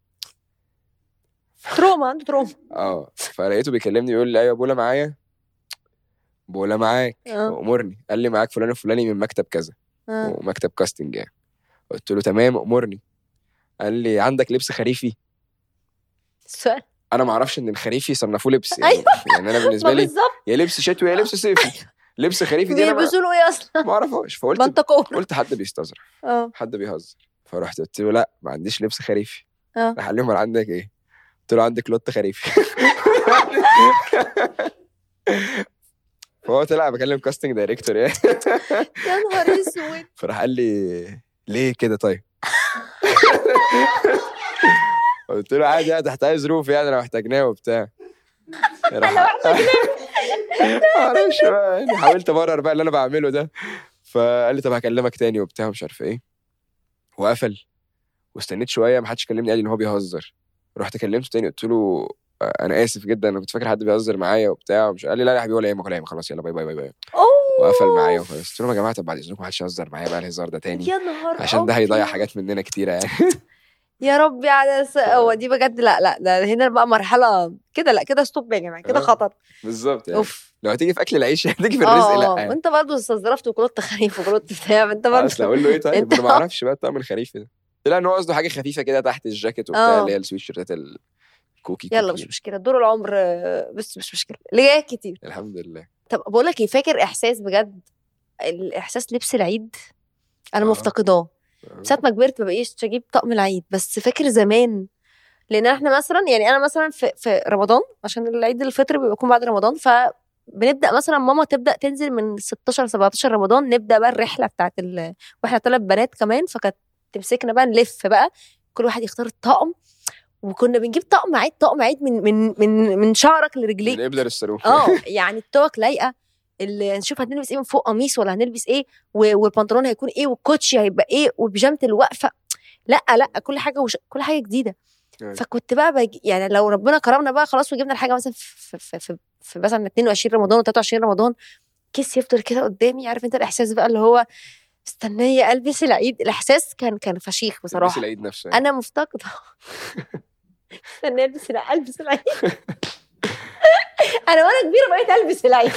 تروما عنده تروما اه فلقيته بيكلمني يقول لي ايوه بولا معايا بولا معاك اه امرني قال لي معاك فلان الفلاني من مكتب كذا آه. ومكتب كاستنج يعني قلت له تمام امرني قال لي عندك لبس خريفي السؤال انا ما اعرفش ان الخريفي صنفوه لبس يعني أيوة. يعني انا بالنسبه ما لي بالظبط يا لبس شتوي يا لبس صيفي لبس خريفي دي انا ما- بيلبسوا له ايه اصلا ما اعرفهاش فقلت بنطقون قلت حد بيستظرف اه حد بيهزر فرحت قلت له لا ما عنديش لبس خريفي اه راح قال لي امال عندك ايه؟ قلت له عندك لوت خريفي فهو طلع بكلم كاستنج دايركتور يعني يا نهار اسود فراح قال لي ليه كده طيب؟ قلت له عادي يعني تحت اي ظروف يعني لو احتاجناه وبتاع راح- معرفش بقى يعني حاولت ابرر بقى اللي انا بعمله ده فقال لي طب هكلمك تاني وبتاع مش عارف ايه وقفل واستنيت شويه ما حدش كلمني قال لي ان هو بيهزر رحت كلمته تاني قلت له آه، انا اسف جدا انا كنت فاكر حد بيهزر معايا وبتاع مش قال لي لا يا حبيبي ولا يهمك ولا يهمك خلاص يلا باي باي باي باي اوه وقفل معايا وخلاص قلت لهم يا جماعه طب بعد اذنكم محدش يهزر معايا بقى الهزار ده تاني يا نهار عشان ده هيضيع أبيض. حاجات مننا كتيره يعني يا ربي على س... هو دي بجد لا لا ده هنا بقى مرحله كده لا كده ستوب يا جماعه كده آه. خطر بالظبط يعني اوف لو هتيجي في اكل العيش هتيجي في الرزق اه لا اه يعني وانت برضه استظرفت وكلت خريف وكلت بتاع انت برضه اصل اقول له ايه طيب انت- انا ما اعرفش بقى الطقم الخريفي ده طلع ان هو قصده حاجه خفيفه كده تحت الجاكيت وبتاع آه. اللي هي السويت شيرتات الكوكي يلا كوكي. مش مشكله دور العمر آه، بس مش مشكله اللي جاي كتير الحمد لله طب بقول لك ايه فاكر احساس بجد الاحساس لبس العيد انا آه. مفتقداه ساعة ما كبرت ما بقيش اجيب طقم العيد بس فاكر زمان لان احنا مثلا يعني انا مثلا في في رمضان عشان العيد الفطر بيبقى يكون بعد رمضان فبنبدا مثلا ماما تبدا تنزل من 16 17 رمضان نبدا بقى الرحله بتاعت ال... واحنا ثلاث بنات كمان فكانت تمسكنا بقى نلف بقى كل واحد يختار الطقم وكنا بنجيب طقم عيد طقم عيد من من من من شعرك لرجليك من ابلر الصاروخ اه يعني التوك لايقه اللي نشوف هنلبس ايه من فوق قميص ولا هنلبس ايه و- والبنطلون هيكون ايه والكوتشي هيبقى ايه وبيجامه الوقفه لا لا كل حاجه وش... كل حاجه جديده أيوة. فكنت بقى بج... يعني لو ربنا كرمنا بقى خلاص وجبنا الحاجه مثلا في في, في, في مثلا 22 رمضان و23 رمضان كيس يفضل كده قدامي عارف انت الاحساس بقى اللي هو مستنيه البس العيد الاحساس كان كان فشيخ بس بصراحه العيد نفسه يعني. انا مفتقده مستنيه البس الع- البس العيد انا وانا كبيره بقيت البس العيد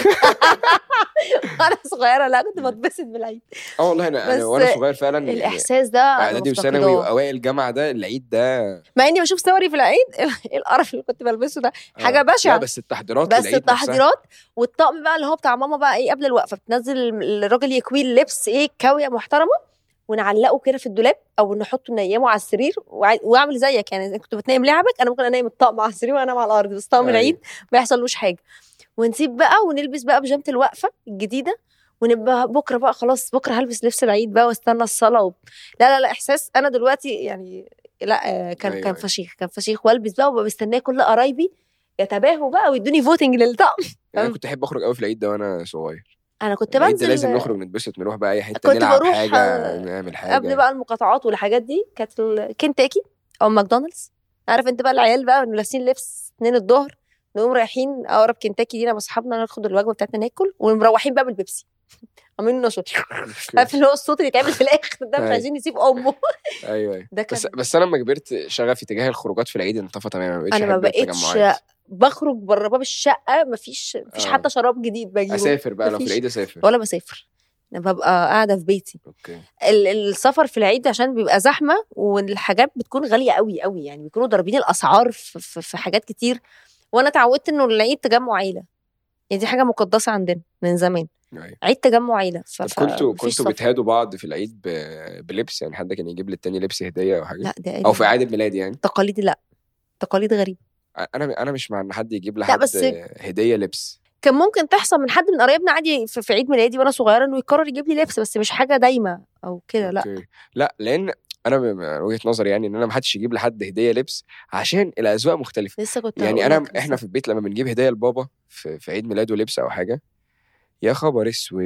وانا صغيره لا كنت بتبسط بالعيد اه والله انا انا بس وانا صغير فعلا يعني الاحساس ده أنا اعدادي وثانوي مفتقداه. واوائل الجامعه ده العيد ده مع اني بشوف صوري في العيد ايه القرف اللي كنت بلبسه ده آه، حاجة بشعة. لا بس التحضيرات بس للعيد نفسها. التحضيرات والطقم بقى اللي هو بتاع ماما بقى ايه قبل الوقفه بتنزل الراجل يكوي اللبس ايه كاويه محترمه ونعلقه كده في الدولاب او نحطه نيمه على السرير وع- واعمل زيك يعني إذا كنت بتنام لعبك انا ممكن انام الطقم على السرير وانا على الارض بس طقم أيوة. العيد ما يحصلوش حاجه ونسيب بقى ونلبس بقى بيجامه الوقفه الجديده ونبقى بكره بقى خلاص بكره هلبس لبس العيد بقى واستنى الصلاه و... لا لا لا احساس انا دلوقتي يعني لا آه، كان أيوة، كان أيوة. فشيخ كان فشيخ والبس بقى وببقى مستنيه كل قرايبي يتباهوا بقى ويدوني فوتنج للطقم يعني انا فاهم؟ كنت احب اخرج قوي في العيد ده وانا صغير انا كنت العيد ده بنزل لازم نخرج نتبسط نروح بقى اي حته كنت نلعب بروح، حاجه آه، نعمل حاجه قبل بقى المقاطعات والحاجات دي كانت ال- كنتاكي او ماكدونالدز عارف انت بقى العيال بقى لابسين لبس 2 الظهر نقوم رايحين اقرب كنتاكي دينا باصحابنا ناخد الوجبه بتاعتنا ناكل ومروحين بقى بالبيبسي عاملين نشاط عارف اللي هو الصوت اللي يتعمل في الاخر ده مش أيوة. عايزين نسيب امه ايوه ايوه ده كان بس بس انا لما كبرت شغفي تجاه الخروجات في العيد انطفى تماما ما بقتش انا ما أحب بقتش التجمعات. بخرج بره باب الشقه مفيش مفيش آه. حتى شراب جديد بجيبه اسافر بقى لو في مفيش. العيد اسافر ولا بسافر انا ببقى قاعده في بيتي اوكي ال- السفر في العيد عشان بيبقى زحمه والحاجات بتكون غاليه قوي قوي يعني بيكونوا ضاربين الاسعار في, في, في حاجات كتير وانا اتعودت انه العيد تجمع عيله يعني دي حاجه مقدسه عندنا من زمان أيوة. عيد تجمع عيله ف... طب ف- كنتوا مفيش كنتوا سفر. بتهادوا بعض في العيد ب... بلبس يعني حد كان يجيب للتاني لبس هديه او حاجه لا ده او في اعاده ميلاد يعني تقاليد لا تقاليد غريبه انا انا مش مع ان حد يجيب لحد بس- هديه لبس كان ممكن تحصل من حد من قرايبنا عادي في, في عيد ميلادي وانا صغيره انه يقرر يجيب لي لبس بس مش حاجه دايمه او كده لا أوكي. لا لان انا ب- من وجهه نظري يعني ان انا ما حدش يجيب لحد هديه لبس عشان الاذواق مختلفه لسه كنت يعني هقول انا لك احنا لسه. في البيت لما بنجيب هديه لبابا في, في عيد ميلاده لبس او حاجه يا خبر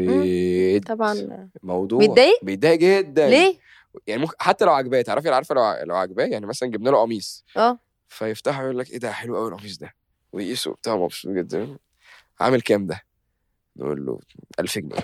اسود طبعا موضوع بيتضايق؟ بيتضايق جدا ليه يعني ممكن حتى لو عجباه تعرفي عارفه لو لو عجباه يعني مثلا جبنا له قميص اه فيفتحه يقول لك ايه ده حلو قوي القميص ده ويقيسه وبتاع مبسوط جدا عامل كام ده؟ نقول له 1000 جنيه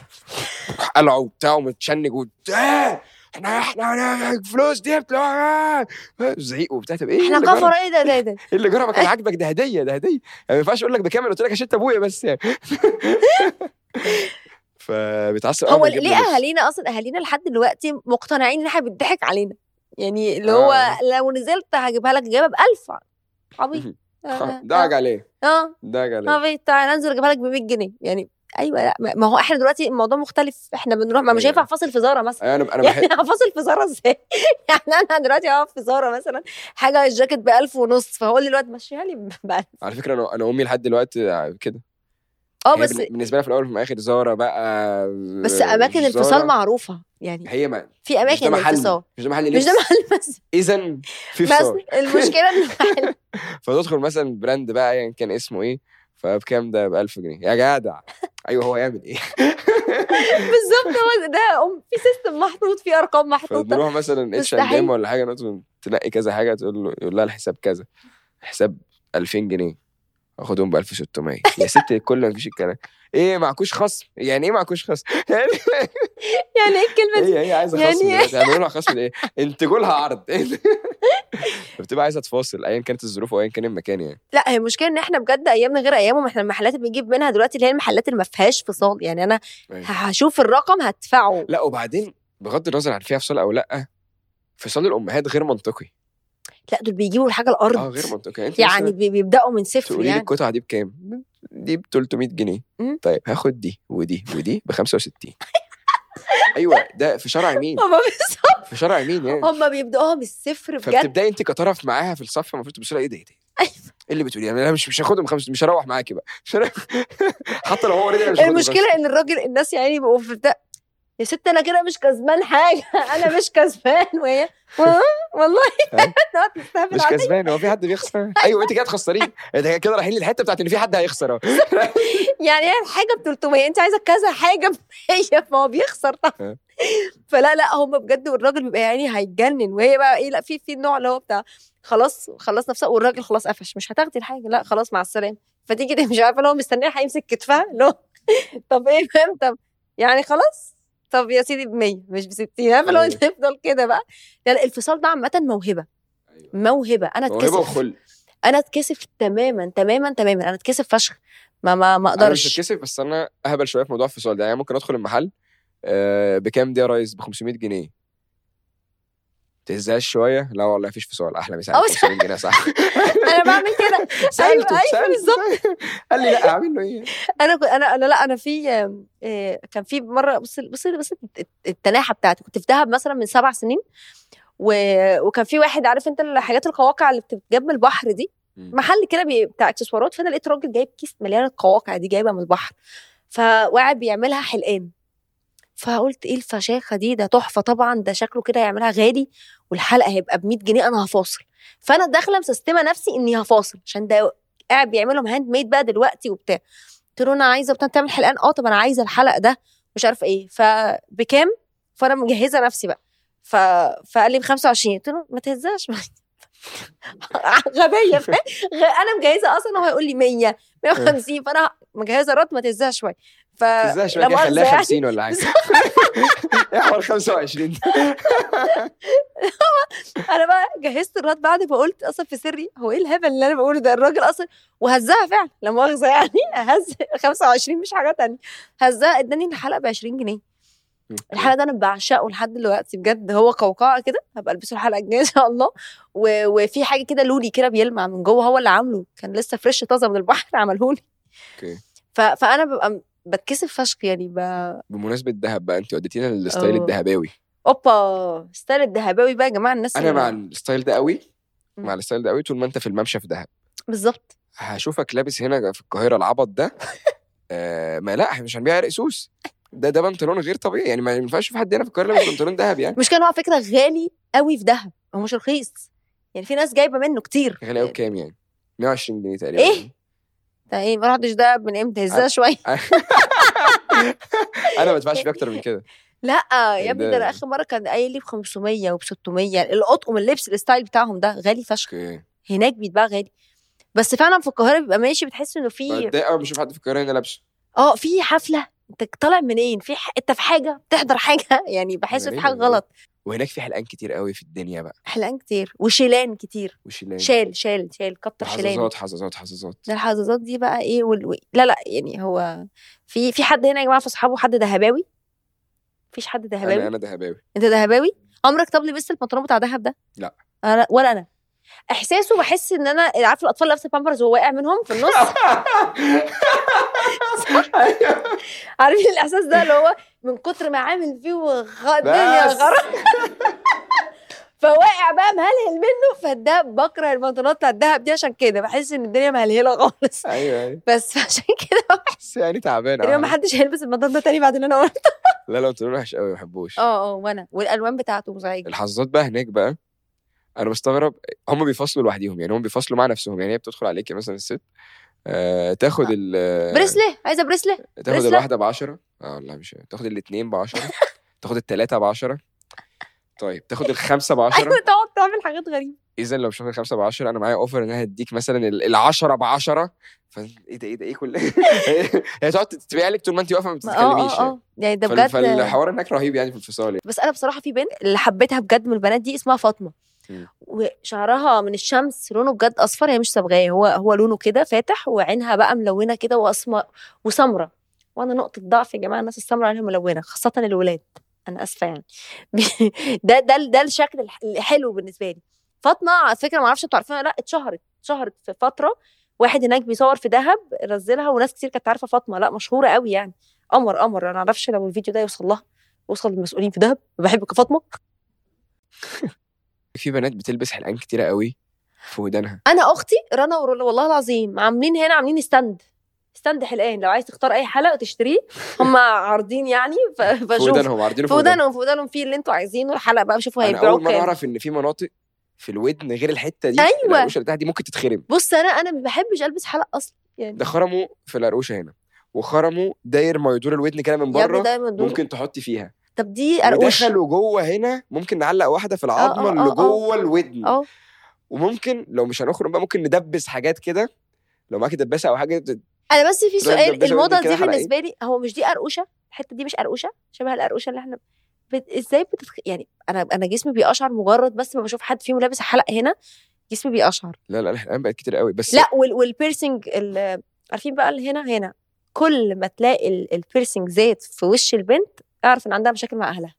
قلعه وبتاع ومتشنج وبتاع احنا احنا الفلوس دي بتاع زعيق وبتاع طب ايه احنا اللي جرى؟ كفر ايه ده ده ده ايه اللي جرى ما كان عاجبك ده هديه ده هديه يعني ما ينفعش اقول لك بكام قلت لك عشان ابويا بس يعني ف فبيتعصب هو أول ما يجيب ليه له لبس. اهالينا اصلا اهالينا لحد دلوقتي مقتنعين ان احنا بيضحك علينا يعني اللي هو آه. لو نزلت هجيبها لك جايبها ب 1000 عبيط آه، دعج عليه اه دعج عليه عبيط تعالى انزل اجيبها لك ب 100 جنيه يعني ايوه لا ما ما هو احنا دلوقتي الموضوع مختلف احنا بنروح ما مش أيوة. هينفع فاصل في زاره مثلا أيوة، انا انا يعني بحب هفاصل في زاره ازاي؟ يعني انا دلوقتي اقف في زاره مثلا حاجه الجاكيت ب 1000 ونص فهقول لي الواد مشيها لي ب 1000 على فكره انا انا امي لحد دلوقتي كده اه هي بس بالن- بالنسبه لي في الاول وفي الاخر زاره بقى بس اماكن مش الفصال زارة. معروفه يعني هي ما في مش ده اماكن محل الفصال مش ده محل مش ده لبس محل بس اذا في بس فصال المشكله ان المحل فتدخل مثلا براند بقى ايا كان اسمه ايه فبكام ده ب 1000 جنيه يا جدع ايوه هو يعمل ايه بالظبط هو ده أم- في سيستم محطوط في ارقام محطوطه فتروح مثلا اتش اند مستحيل. ام ولا حاجه ندخل تنقي كذا حاجه تقول له يقول لها الحساب كذا الحساب 2000 جنيه اخدهم ب 1600 يا ست الكل ما فيش الكلام ايه معكوش خصم يعني ايه معكوش خصم يعني يعني ايه الكلمه دي هي هي عايزه يعني خصم إيه؟ دلوقتي يعملوا لها خصم ايه انتجوا لها عرض فبتبقى عايزه تفاصل ايا كانت الظروف وايا كان المكان يعني لا هي المشكله ان احنا بجد ايامنا غير ايامهم احنا المحلات اللي بنجيب منها دلوقتي اللي هي المحلات اللي ما فيهاش فصال يعني انا أيوة. هشوف الرقم هدفعه لا وبعدين بغض النظر عن فيها فصال او لا فصال الامهات غير منطقي لا دول بيجيبوا الحاجه الارض اه غير منطقي انت يعني مثلاً بي- بيبداوا من صفر تقولي لي يعني القطعه دي بكام؟ دي ب 300 جنيه مم. طيب هاخد دي ودي ودي ب 65 ايوه ده في شرع مين؟ هما بس- في شرع مين يعني؟ هما بيبداوها من الصفر بجد فبتبداي انت كطرف معاها في الصف المفروض تبصي لها ايه ده ايه ده؟ ايه اللي بتقولي يعني انا مش مش هاخدهم خمس مش هروح معاكي بقى مش هروح حتى لو هو رضي انا مش هاخدهم المشكله ان الراجل الناس يعني بيبقوا في بتاع يا ست انا كده مش كسبان حاجه انا مش كسبان وهي "آه، والله ها؟ انا تستهبل مش عليا كسبان هو في حد بيخسر ايوه انت كده تخسرين انت كده رايحين للحته بتاعت ان في حد هيخسر اهو يعني هي الحاجه ب 300 انت عايزه كذا حاجه ب 100 فهو بيخسر طبعا ها. فلا لا هم بجد والراجل بيبقى يعني هيتجنن وهي بقى ايه لا في في النوع اللي هو بتاع خلاص خلص نفسها والراجل خلاص قفش مش هتاخدي الحاجه لا خلاص مع السلامه فتيجي تبقى مش عارفه اللي هو مستنيه هيمسك كتفها اللي هو طب ايه فاهم طب يعني خلاص طب يا سيدي ب 100 مش ب 60 عارفه اللي هو أيوة. تفضل كده بقى لا الفصال ده عامه موهبه موهبه انا موهبه اتكسف وخل انا اتكسف تماما تماما تماما انا اتكسف فشخ ما ما ما انا مش اقدرش هتكسف بس انا اهبل شويه في موضوع الفصال ده يعني ممكن ادخل المحل آه، بكام دي يا ريس ب 500 جنيه تهزاش شويه لا والله مفيش فصال احلى مثال أو 500 جنيه صح انا بعمل كده سالته أيوة، سالته بالظبط. قال لي لا اعمل له ايه انا كنت- انا انا لا انا في آه، كان في مره بص بص بص التناحه بتاعتي كنت في دهب مثلا من سبع سنين و... وكان في واحد عارف انت الحاجات القواقع اللي بتتجاب من البحر دي مم. محل كده بي- بتاع اكسسوارات فانا لقيت راجل جايب كيس مليان القواقع دي جايبه من البحر فواعد بيعملها حلقان فقلت ايه الفشاخه دي ده تحفه طبعا ده شكله كده يعملها غالي والحلقه هيبقى ب 100 جنيه انا هفاصل فانا داخله مسستمه نفسي اني هفاصل عشان ده قاعد بيعملهم هاند ميد بقى دلوقتي وبتاع قلت له انا عايزه بتاع تعمل حلقان اه طب انا عايزه الحلقه ده مش عارفه ايه فبكام فانا مجهزه نفسي بقى ف... فقال لي ب 25 قلت له ما تهزاش غبيه فاهم غ- انا مجهزه اصلا هو هيقول لي 100 150 فانا مجهزه رد ما تهزاش شويه ف ازاي شويه لا كده مؤاخذة خليها يعني. 50 ولا حاجه ايه حوار 25 انا بقى جهزت الرد بعد ما قلت اصلا في سري هو ايه الهبل اللي انا بقوله ده الراجل اصلا وهزها فعلا لا مؤاخذه يعني هز 25 مش حاجه تانية هزها اداني الحلقه ب 20 جنيه الحلقه ده انا بعشقه لحد دلوقتي بجد هو قوقعه كده هبقى البسه الحلقه الجايه ان شاء الله و... وفي حاجه كده لولي كده بيلمع من جوه هو اللي عامله كان لسه فريش طازه من البحر عملهولي اوكي ف... فانا ببقى م- بتكسف فشخ يعني ب... بمناسبه الذهب بقى انت وديتينا للستايل أوه. الذهباوي اوبا ستايل الذهباوي بقى يا جماعه الناس انا اللي- مع الستايل ده قوي مم. مع الستايل ده قوي طول ما انت في الممشى في دهب بالظبط هشوفك لابس هنا في القاهره العبط ده آه ما لا احنا مش هنبيع عرق سوس ده ده بنطلون غير طبيعي يعني ما ينفعش في حد هنا في القاهره لابس بنطلون دهب يعني مش كان هو على فكره غالي قوي في دهب هو مش رخيص يعني في ناس جايبه منه كتير غالي قوي بكام يعني 120 جنيه تقريبا إيه؟ ده ايه ما رحتش دهب من امتى هزها شويه انا ما بدفعش فيه اكتر من كده لا يا ابني ده ده- انا اخر مره كان قايل لي ب 500 وب 600 الاطقم اللبس الستايل بتاعهم ده غالي فشخ اوكي هناك بيتباع غالي بس فعلا في القاهره بيبقى ماشي بتحس انه في بتضايق قوي بشوف حد في القاهره هنا لابسه اه في حفله انت طالع منين في ح... انت في حاجه بتحضر حاجه يعني بحس في غريبة، حاجه غريبة. غلط وهناك في حلقان كتير قوي في الدنيا بقى حلقان كتير وشيلان كتير وشيلان شال شال شال كتر شيلان حظاظات حظاظات حظاظات ده الحظاظات دي بقى ايه وال... و- لا لا يعني هو في في حد هنا يا جماعه في اصحابه حد دهباوي مفيش حد دهباوي انا انا دهباوي انت دهباوي عمرك طب لبست البنطلون بتاع دهب ده لا. أنا ولا انا احساسه بحس ان انا عارف الاطفال لابسه بامبرز وهو واقع منهم في النص عارف الاحساس ده اللي هو من كتر ما عامل فيه وغ- الدنيا بس. غرق فواقع بقى مهلهل منه فده بكره البنطلونات بتاع الدهب دي عشان كده بحس ان الدنيا مهلهله خالص ايوه ايوه بس عشان كده بس يعني تعبان تقريبا ما آه. حدش هيلبس البنطلون ده تاني بعد اللي انا قلته لا لا قلت له وحش قوي ما بحبوش اه اه وانا والالوان بتاعته مزعجه الحظاظات بقى هناك بقى انا مستغرب هم بيفصلوا لوحديهم يعني هم بيفصلوا مع نفسهم يعني هي بتدخل عليك مثلا الست آه تاخد ال بريسلي عايزه بريسلي تاخد بريسلت؟ الواحده ب 10 اه لا مش تاخد الاثنين ب 10 تاخد الثلاثه ب 10 طيب تاخد الخمسه ب 10 ايوه تقعد تعمل حاجات غريبه اذا لو مش واخد الخمسه ب 10 انا معايا اوفر ان انا هديك مثلا ال 10 ب 10 ف ايه ده ايه ده ايه كل هي تقعد تبيع لك طول ما انت واقفه ما اه بتتكلميش اه يعني اه يعني ده فال- بجد فالحوار هناك رهيب يعني في الفصال يعني. بس انا بصراحه في بنت اللي حبيتها بجد من البنات دي اسمها فاطمه مم. وشعرها من الشمس لونه بجد اصفر هي مش صبغيه هو هو لونه كده فاتح وعينها بقى ملونه كده واسمر وسمره وانا نقطه ضعف يا جماعه الناس السمراء عينها ملونه خاصه الولاد انا اسفه يعني ده ده ده الشكل الح- الحلو بالنسبه لي فاطمه على فكره ما اعرفش انتوا عارفينها ولا لا اتشهرت اتشهرت في فتره واحد هناك بيصور في دهب نزلها وناس كتير كانت عارفه فاطمه لا مشهوره قوي يعني قمر قمر انا ما اعرفش لو الفيديو ده يوصل لها يوصل للمسؤولين في دهب بحبك يا فاطمه في بنات بتلبس حلقان كتيره قوي في ودانها انا اختي رنا ورولا والله العظيم عاملين هنا عاملين ستاند ستاند حلقان لو عايز تختار اي حلقه وتشتريه هم عارضين يعني ف- في فشوف ودانهم عارضينه في ودانهم في ودانهم في اللي انتوا عايزينه الحلقه بقى شوفوا انا هيبيعوه اول مره كام اعرف ان في مناطق في الودن غير الحته دي أيوة. القرقوشه اللي تحت دي ممكن تتخرم بص انا انا ما بحبش البس حلق اصلا يعني ده خرموا في القرقوشه هنا وخرموا داير ما يدور الودن كده من يا ابني بره دايما دول ممكن تحطي فيها طب دي قرقوش ودخلوا جوه هنا ممكن نعلق واحده في العظمه آه، اللي آه. جوه الودن اه وممكن لو مش هنخرم بقى ممكن ندبس حاجات كده لو معاكي دباسه او حاجه تت- انا بس في تروح سؤال مدبسة الموضه ودنك كده دي حلقين. بالنسبه لي هو مش دي قرقوشه الحته دي مش قرقوشه شبه القرقوشه اللي احنا بت... ازاي بتتخ... يعني انا انا جسمي بيقشعر مجرد بس ما بشوف حد فيهم لابس حلق هنا جسمي بيقشعر لا لا الحلقان بقت كتير قوي بس لا وال... والبيرسينج ال... عارفين بقى اللي هنا هنا كل ما تلاقي ال... البيرسينج زيت في وش البنت اعرف ان عندها مشاكل مع اهلها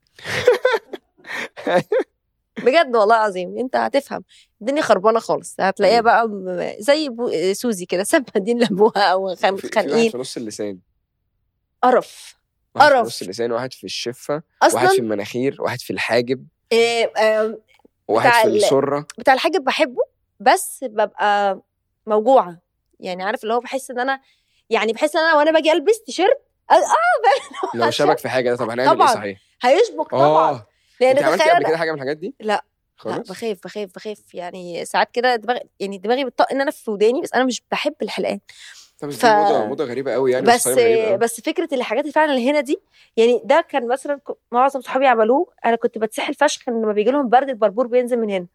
بجد والله العظيم انت هتفهم الدنيا خربانه خالص هتلاقيها أيوة. بقى م- زي بو... سوزي كده سابه دين لابوها او في- في واحد متخانقين في نص اللسان قرف واحد في قرف. نص اللسان واحد في الشفه واحد في اصلا المناخير واحد في الحاجب إيه آم، وواحد بتاع في ال- السره بتاع الحاجب بحبه بس ببقى موجوعه يعني عارف اللي هو بحس ان انا يعني بحس ان انا وانا باجي البس تيشيرت اه لو شبك في حاجه ده طب هنعمل ايه طبعاً. صحيح هيشبك طبعا اه لان انت عملتي تخيل قبل أنا- كده حاجه من الحاجات دي لا لا خالص بخاف بخاف بخاف يعني ساعات كده دماغي يعني دماغي بتطق ان انا في وداني بس انا مش بحب الحلقان طب بس ف- دي موضه موضه غريبه قوي يعني بس وستايل غريب قوي. بس فكره الحاجات اللي فعلا اللي هنا دي يعني ده كان مثلا ك- معظم صحابي عملوه انا كنت بتسحل فشخ ان لما بيجي لهم برد البربور بينزل من هنا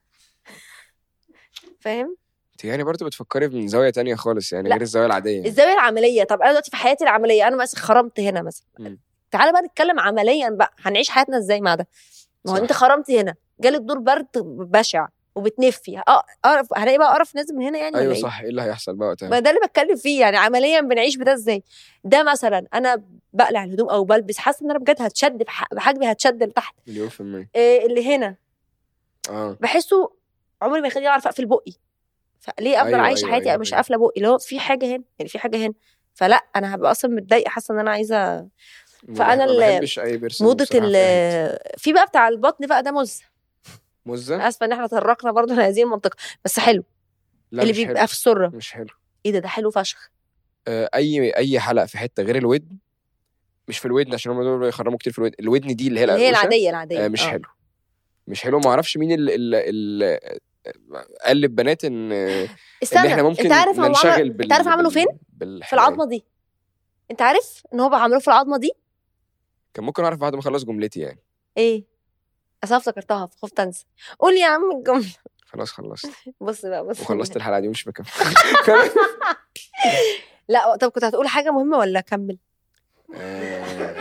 فاهم انت يعني برضه بتفكري من زاويه تانية خالص يعني لا. غير الزاويه العاديه يعني. الزاويه العمليه طب انا دلوقتي في حياتي العمليه انا مثلا خرمت هنا مثلا مم. تعالى بقى نتكلم عمليا بقى هنعيش حياتنا ازاي مع ده ما هو صح. انت خرمت هنا جالك دور برد بشع وبتنفي اه قرف هلاقي بقى قرف نازل من هنا يعني ايوه ولا إيه؟ صح ايه اللي هيحصل بقى وقتها ما ده اللي بتكلم فيه يعني عمليا بنعيش بده ازاي ده مثلا انا بقلع الهدوم او بلبس حاسه ان انا بجد هتشد بح- بحجمي هتشد لتحت مليون في المية إيه اللي هنا اه بحسه عمري ما يخليني اعرف اقفل بقي فليه افضل أيوة، عايشه أيوة، حياتي أيوة، مش أيوة. قافله بقي اللي هو في حاجه هنا يعني في حاجه هنا فلا انا هبقى اصلا متضايقه حاسه ان انا عايزه فأنا ما ال- بحبش اي بيرسون موضه بصراحة ال في أي حتة. في بقى بتاع البطن بقى ده مز مزه اسفه ان احنا تطرقنا برضه لهذه المنطقه بس حلو لا اللي مش بيبقى حلو في السره مش حلو ايه ده ده حلو فشخ آه، اي اي حلقه في حته غير الودن مش في الودن عشان هم دول بيخرموا كتير في الودن الودن دي اللي هي اللي هي القرقوشة، العاديه العاديه آه، مش آه. حلو مش حلو ما اعرفش مين اللي اللي قال للبنات ان ان استنى احنا ممكن انت عارف هم ننشغل عمل... بال انت عارف عملوا بال- فين بالحلقان. في العظمه دي انت عارف ان هو بقى عملوه في العظمه دي كان ممكن اعرف بعد ما اخلص جملتي يعني ايه اصل أنا افتكرتها فخفت انسى قول يا عم الجمله خلاص خلصت بص بقى بص وخلصت الحلقه دي مش بكمل لا طب كنت هتقول حاجه مهمه ولا اكمل آه،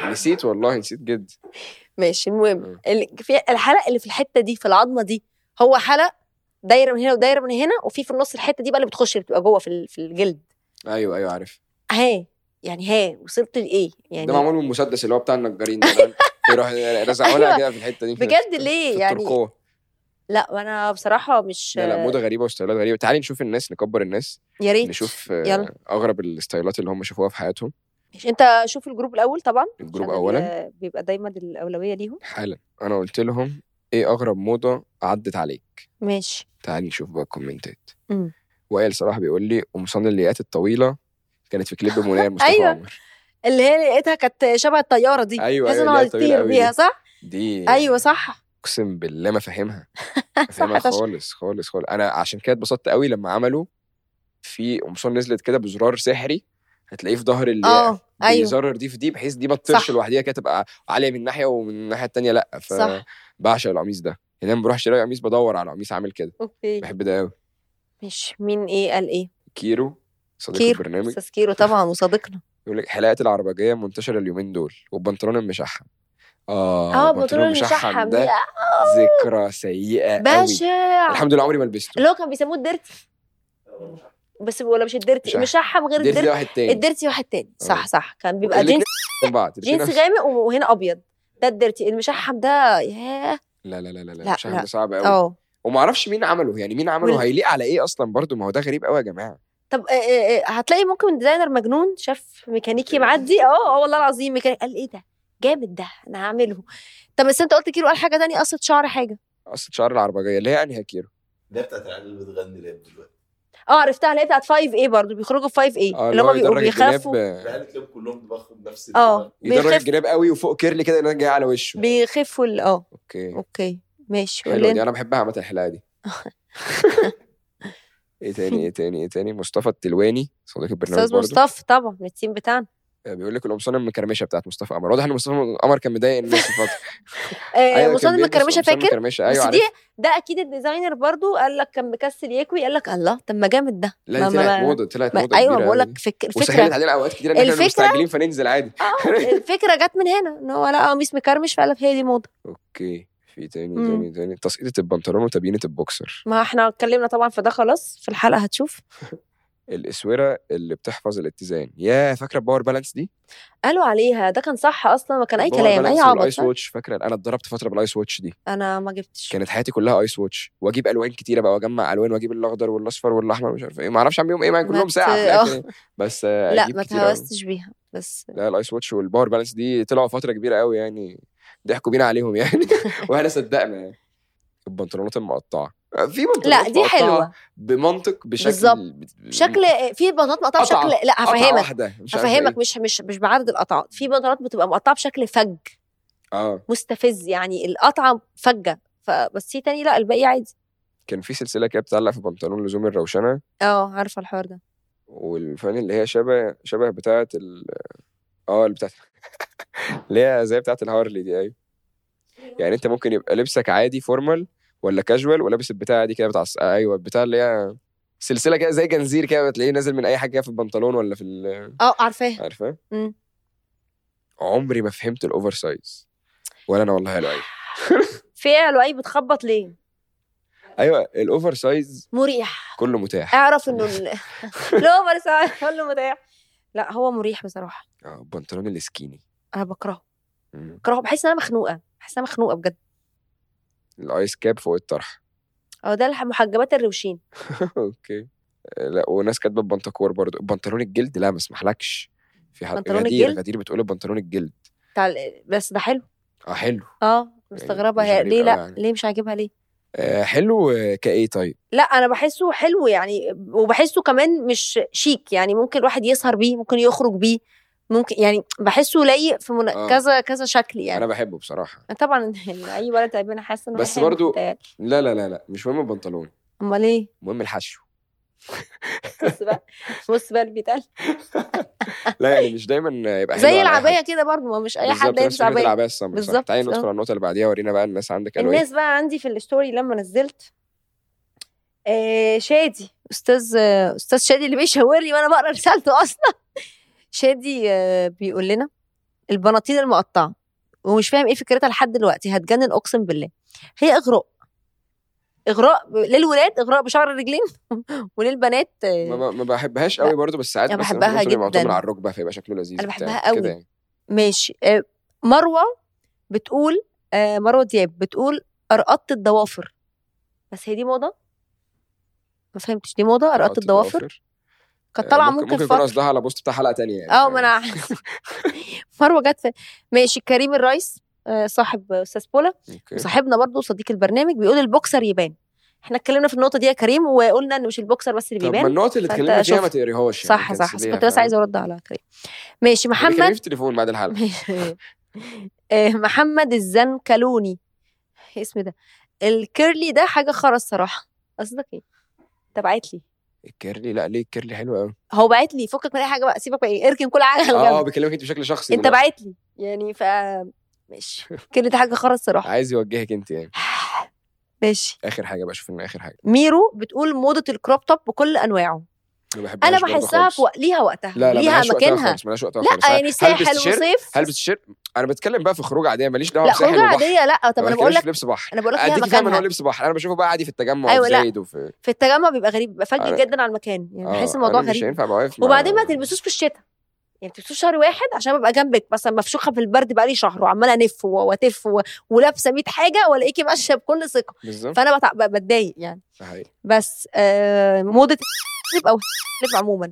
نسيت والله نسيت جد ماشي المهم مم. اللي في الحلق اللي في الحته دي في العظمه دي هو حلق دايره من هنا ودايره من هنا وفي في النص الحته دي بقى اللي بتخش اللي بتبقى جوه في ال- في الجلد ايوه ايوه عارف ها يعني ها وصلت لايه يعني ده معمول من المسدس اللي هو بتاع النجارين ده ده يروح رزعوا لها أيوة. كده في الحته دي في- بجد في- ليه في يعني الترقوة. لا انا بصراحه مش لا لا موضه غريبه وستايلات غريبه تعالي نشوف الناس نكبر الناس يا ريت نشوف آه، يلا. اغرب الستايلات اللي هم شافوها في حياتهم ماشي. انت شوف الجروب الاول طبعا الجروب عشان اولا ال- بيبقى دايما الاولويه ليهم حالا انا قلت لهم ايه اغرب موضه عدت عليك ماشي تعالي نشوف بقى الكومنتات مم. وائل صراحه بيقول لي قمصان الليات الطويله كانت في كليب منى مصطفى أيوة. عمر اللي هي لقيتها كانت شبه الطياره دي أيوة، تحس أيوة، إنها اللي هي طويلة هتطير أوي بيها دي. صح دي ايوه صح اقسم بالله ما فاهمها ما فاهمها فشخ. خالص خالص خالص انا عشان كده اتبسطت قوي لما عملوا في قمصان نزلت كده بزرار سحري هتلاقيه في ظهر اللي اه ايوه بيزرر دي في دي بحيث دي ما تطيرش صح. لوحديها كده تبقى عاليه من ناحيه ومن الناحيه التانيه لا صح. فبعشق القميص ده يعني انا بروح اشتري قميص بدور على قميص عامل كده اوكي بحب ده قوي ماشي مين ايه قال ايه كيرو صديق كيرو البرنامج استاذ كيرو طبعا وصديقنا يقول لك حلقات العربجيه منتشره اليومين دول والبنطلون المشحم اه اه البنطلون بطلون المشحم دي ده ذكرى سيئه قوي بشع الحمد لله عمري ما لبسته اللي هو كان بيسموه الديرتي بس ولا مش الديرتي مشحم. المشحم غير ديرتي ده الديرتي واحد تاني الديرتي واحد تاني صح آه. صح كان بيبقى الاتنين جينز من بعض الاتنين جينز نفس- غامق وهنا ابيض ده الديرتي المشحم ده ياه لا لا لا لا لا لا، مش لا. ده صعب قوي اه وما اعرفش مين عمله يعني مين عمله وال- هيليق على ايه اصلا برضو ما هو ده غريب قوي يا جماعه طب آه، آه، آه، هتلاقي ممكن ديزاينر مجنون شاف ميكانيكي معدي اه اه والله العظيم ميكانيكي قال ايه ده جامد ده انا هعمله طب بس انت قلت كيلو قال حاجه تانية قصه شعر حاجه قصه شعر العربجيه اللي هي انهي كيرو اللي هي بتاعت العيال اللي بتغني راب دلوقتي اه عرفتها اللي هي بتاعت 5 ايه برضه بيخرجوا في 5 ايه اه اللي هم بيبقوا يدرج بيخافوا الجناب العيال تلاقيهم كلهم دماغهم نفس اه الدماغ. يدرج بيخف الجناب قوي وفوق كيرلي كده انه جاي على وشه بيخفوا ال- اه اوكي اوكي ماشي قول حلوه دي لنا انا بحبها عامه الحلقه دي ايه تاني ايه تاني ايه تاني مصطفى التلواني صديق البرنامج استاذ برضه مصطفى طبعا من التيم بتاعنا بيقول لك القمصانه المكرمشه بتاعت مصطفى قمر واضح ان مصطفى قمر كان مضايق الناس في فتره آه كان مصطفى بيلبس المكرمشه قمصان فاكر مكرمشه بس ايوه دي عارف ده اكيد الديزاينر برضو قال لك كان مكسل يكوي قال لك الله طب ما جامد ده لا ما- دي ما- طلعت ما- موضه طلعت ما موضه ايوه كبيرة بقول أوي. لك فك... وسهلت الفكره علينا اوقات كتير ان احنا الفكرة- مستعجلين فننزل عادي اه الفكره جت من هنا ان هو لقى قميص مكرمش فقال لك هي دي موضه اوكي في تاني مم. تاني تاني تسقيطة البنطلون وتبيينة البوكسر ما احنا اتكلمنا طبعا في ده خلاص في الحلقه هتشوف الاسوره اللي بتحفظ الاتزان يا فاكره الباور بالانس دي قالوا عليها ده كان صح اصلا ما كان اي الباور كلام اي بالانس عبط والايس صح؟ واتش فاكره انا اتدربت فتره بالايس واتش دي انا ما جبتش كانت حياتي كلها ايس واتش واجيب الوان كتيره بقى واجمع الوان واجيب الاخضر والاصفر والاحمر مش عارف ايه ما اعرفش اعمل بيهم ايه معايا ما كلهم ت- ساعه في آه. الاخر يعني. بس آه، لا أجيب ما كتير أوي. تهوستش بيها بس لا الايس واتش والباور بالانس دي طلعوا فتره كبيره قوي يعني ضحكوا بينا عليهم يعني واحنا صدقنا يعني البنطلونات المقطعه في بنطلونات لا دي مقطعة حلوه بمنطق بشكل بالظبط. بشكل في بنطلونات مقطعه قطعة. بشكل لا قطعة هفهمك واحده مش عارف هفهمك إيه. مش مش مش بعدد القطعات في بنطلونات بتبقى مقطعه بشكل فج اه مستفز يعني القطعه فجه فبس في تاني لا الباقي عادي كان في سلسله كده بتتعلق في بنطلون لزوم الروشنه اه عارفه الحوار ده والفان اللي هي شبه شبه بتاعه ال اه اللي بتاعت اللي هي زي بتاعه الهارلي دي ايوه يعني انت ممكن يبقى لبسك عادي فورمال ولا كاجوال ولابس البتاعه دي كده بتاع الس- ايوه البتاع اللي هي سلسله كده زي جنزير كده بتلاقيه نازل من اي حاجه كده في البنطلون ولا في ال- اه عارفاه عارفه مم. عمري ما فهمت الاوفر سايز ولا انا والله يا لؤي في ايه يا لؤي بتخبط ليه ايوه الاوفر سايز مريح كله متاح اعرف انه ال- الاوفر سايز كله متاح لا هو مريح بصراحه اه البنطلون السكيني انا بكرهه مم. بكرهه بحس ان انا مخنوقه بحس ان انا مخنوقه بجد الايس كاب فوق الطرح اه ده الح- محجبات الروشين اوكي لا وناس كاتبه بنطكور برضو بنطلون الجلد لا ما اسمحلكش في حد بنطلون غدير الجلد؟ غدير بتقول بنطلون الجلد بتاع ال- بس ده حلو اه حلو اه مستغربه مش هي غريب ليه أوي لا يعني. ليه مش عاجبها ليه آه حلو آه، كايه طيب لا انا بحسه حلو يعني وبحسه كمان مش شيك يعني ممكن الواحد يسهر بيه ممكن يخرج بيه ممكن يعني بحسه لايق في من... آه. كذا كذا شكل يعني انا بحبه بصراحه طبعا يعني اي ولد هيبقى حاسه انه بس حلو برضو- بتهيألي. لا لا لا لا مش مهم البنطلون امال ايه مهم الحشو بص بقى بص بقى اللي بيتقال لا يعني مش دايما يبقى حلو زي على أي العبايه حد. كده برضه ما مش اي بالظبط، حد نفس يلبس فكرة عبايه العبايه السمراء صح بالظبط، تعالي ندخل آه. على النقطه اللي بعديها ورينا بقى الناس عندك قالوا ايه الناس بقى عندي في الستوري لما نزلت آه شادي استاذ آه استاذ شادي اللي بيشاورني وانا بقرا رسالته اصلا شادي آه بيقول لنا البناطيل المقطعه ومش فاهم ايه فكرتها لحد دلوقتي هتجنن اقسم بالله هي اغراء اغراء ب- للولاد اغراء بشعر الرجلين وللبنات آه، ما, ما بحبهاش قوي برضو بس ساعات أنا مثلا بحبها ممكن يبقى جداً. معتمد على الركبه فيبقى شكله لذيذ أنا بتاع بحبها كده قوي. يعني. ماشي آه، مروه بتقول آه، مروه دياب بتقول ارقطت الضوافر بس هي دي موضه ما فهمتش دي موضه ارقطت رقبة الضوافر كانت آه، طالعه ممكن, ممكن, ممكن يكون فترة. قصدها على بوست بتاع حلقه تانية يعني اه ما انا عارفة. مروه جت في ماشي كريم الرئيس آه، صاحب استاذ بولا اوكي وصاحبنا برضو صديق البرنامج بيقول البوكسر يبان احنا اتكلمنا في النقطه دي يا كريم وقلنا ان مش البوكسر بس اللي طب ما بيبان النقط اللي فأنت اتكلمنا فيها ما شفت. تقريهاش يعني صح صح كنسليها، كنت بس فاهم؟ عايزه ارد على كريم ماشي بيكلمني محمد في التليفون بعد الحلقه آه، محمد الزنكلوني اسم ده الكيرلي ده حاجه خرا الصراحه قصدك ايه انت بعت لي الكيرلي لا ليه الكيرلي حلو قوي هو بعت لي فكك من اي حاجه بقى سيبك بقى ايه اركن كل حاجه على اه جنب بيكلمك انت بشكل شخصي انت دلوقتي. بعت لي يعني ف ماشي الكيرلي ده حاجه خرا الصراحه عايز يوجهك انت يعني ماشي اخر حاجه بقى شوف ان اخر حاجه ميرو بتقول موضه الكروب توب بكل انواعه ما بحبهاش انا برضه بحسها خالص. في وق... ليها وقتها لا لا ليها ملهاش وقتها مكانها خالص ملهاش وقتها خالص لا يعني هلبس ساحل تيشيرت- وصيف هلبس تيشيرت انا بتكلم بقى في خروج عاديه ماليش دعوه لا بساحل خروجه وبحر عاديه لا طب ما انا بقول بتكلمش لك في لبس بحر انا بقول لك ليها اديكي فاهم ان هو مكانها لبس بحر انا بشوفه بقى عادي في التجمع أيوة، وفي لا. زايد وفي في التجمع بيبقى غريب بيبقى فج أنا- جدا على المكان يعني آه، بحس الموضوع أنا مش غريب هينفع ابقى واقف مع- وبعدين ما تلبسوش في الشتاء يعني تلبسوش شهر واحد عشان ببقى جنبك مثلا مفشوخه في البرد بقالي شهر وعماله الف و- واتف و- ولابسه 100 حاجه والاقيكي ماشيه بكل ثقه بالظبط فانا بتع- ب- بتضايق يعني ده حقيقي. بس آه موضه الكليب او الكليب عموما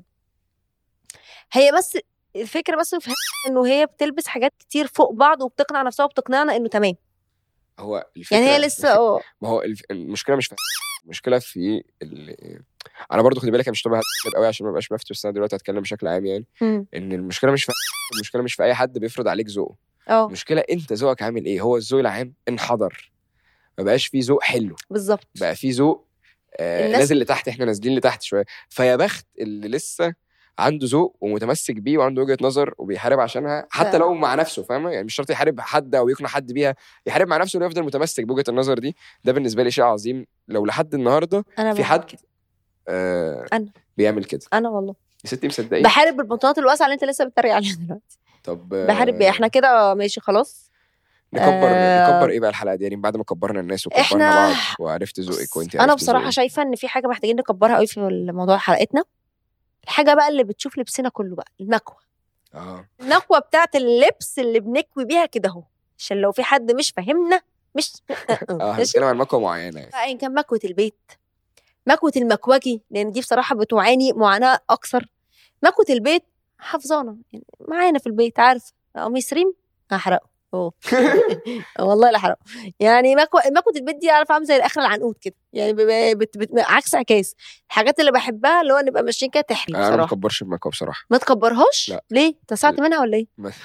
هي بس الفكره بس في انه هي بتلبس حاجات كتير فوق بعض وبتقنع نفسها وبتقنعنا انه تمام هو الفكره يعني هي لسه اه ما هو الف- المشكله مش في المشكله في ال... انا برضو خدي بالك أنا مش طبعا قوي عشان ما ابقاش مفتي بس انا دلوقتي هتكلم بشكل عام يعني مم. ان المشكله مش في المشكله مش في اي حد بيفرض عليك ذوقه اه المشكله انت ذوقك عامل ايه هو الذوق العام انحدر ما بقاش فيه ذوق حلو بالظبط بقى فيه ذوق آه الناس- نازل لتحت احنا نازلين لتحت شويه فيا بخت اللي لسه عنده ذوق ومتمسك بيه وعنده وجهه نظر وبيحارب عشانها حتى ف- لو مع نفسه فاهمه يعني مش شرط يحارب حد او يقنع حد بيها يحارب مع نفسه انه يفضل متمسك بوجهه النظر دي ده بالنسبه لي شيء عظيم لو لحد النهارده انا في بعمل حد كده. آه أنا. بيعمل كده انا والله يا ستي مصدقين بحارب بالبنطلونات الواسعه اللي انت لسه بتتريق عليها دلوقتي طب آه، بحارب بيه احنا كده ماشي خلاص نكبر آه، نكبر ايه بقى الحلقه دي يعني بعد ما كبرنا الناس وكبرنا إحنا- بعض وعرفت ذوقك وانت انا عرفتي بصراحه ذوقي. شايفه ان في حاجه محتاجين نكبرها قوي في الموضوع حلقتنا الحاجه بقى اللي بتشوف لبسنا كله بقى المكوه اه المكوه بتاعت اللبس اللي بنكوي بيها كده اهو عشان لو في حد مش فاهمنا مش اه ماشي هنتكلم عن مكوه معينه يعني ايا كان مكوه البيت مكوه المكوجي لان دي بصراحه بتعاني معاناه اكثر مكوه البيت حافظانا يعني معانا في البيت عارف قميص ريم هحرقه اوه والله لا احرقه يعني مكوه مكوه البيت دي عارف عامله زي الاخر العنقود كده يعني ب- بت... بت... عكس عكاس الحاجات اللي بحبها اللي هو نبقى ماشيين كده تحري انا ما بصراحه بكبرش المكوه بصراحه ما تكبرهاش لا. ليه تسعت منها ولا ايه ما-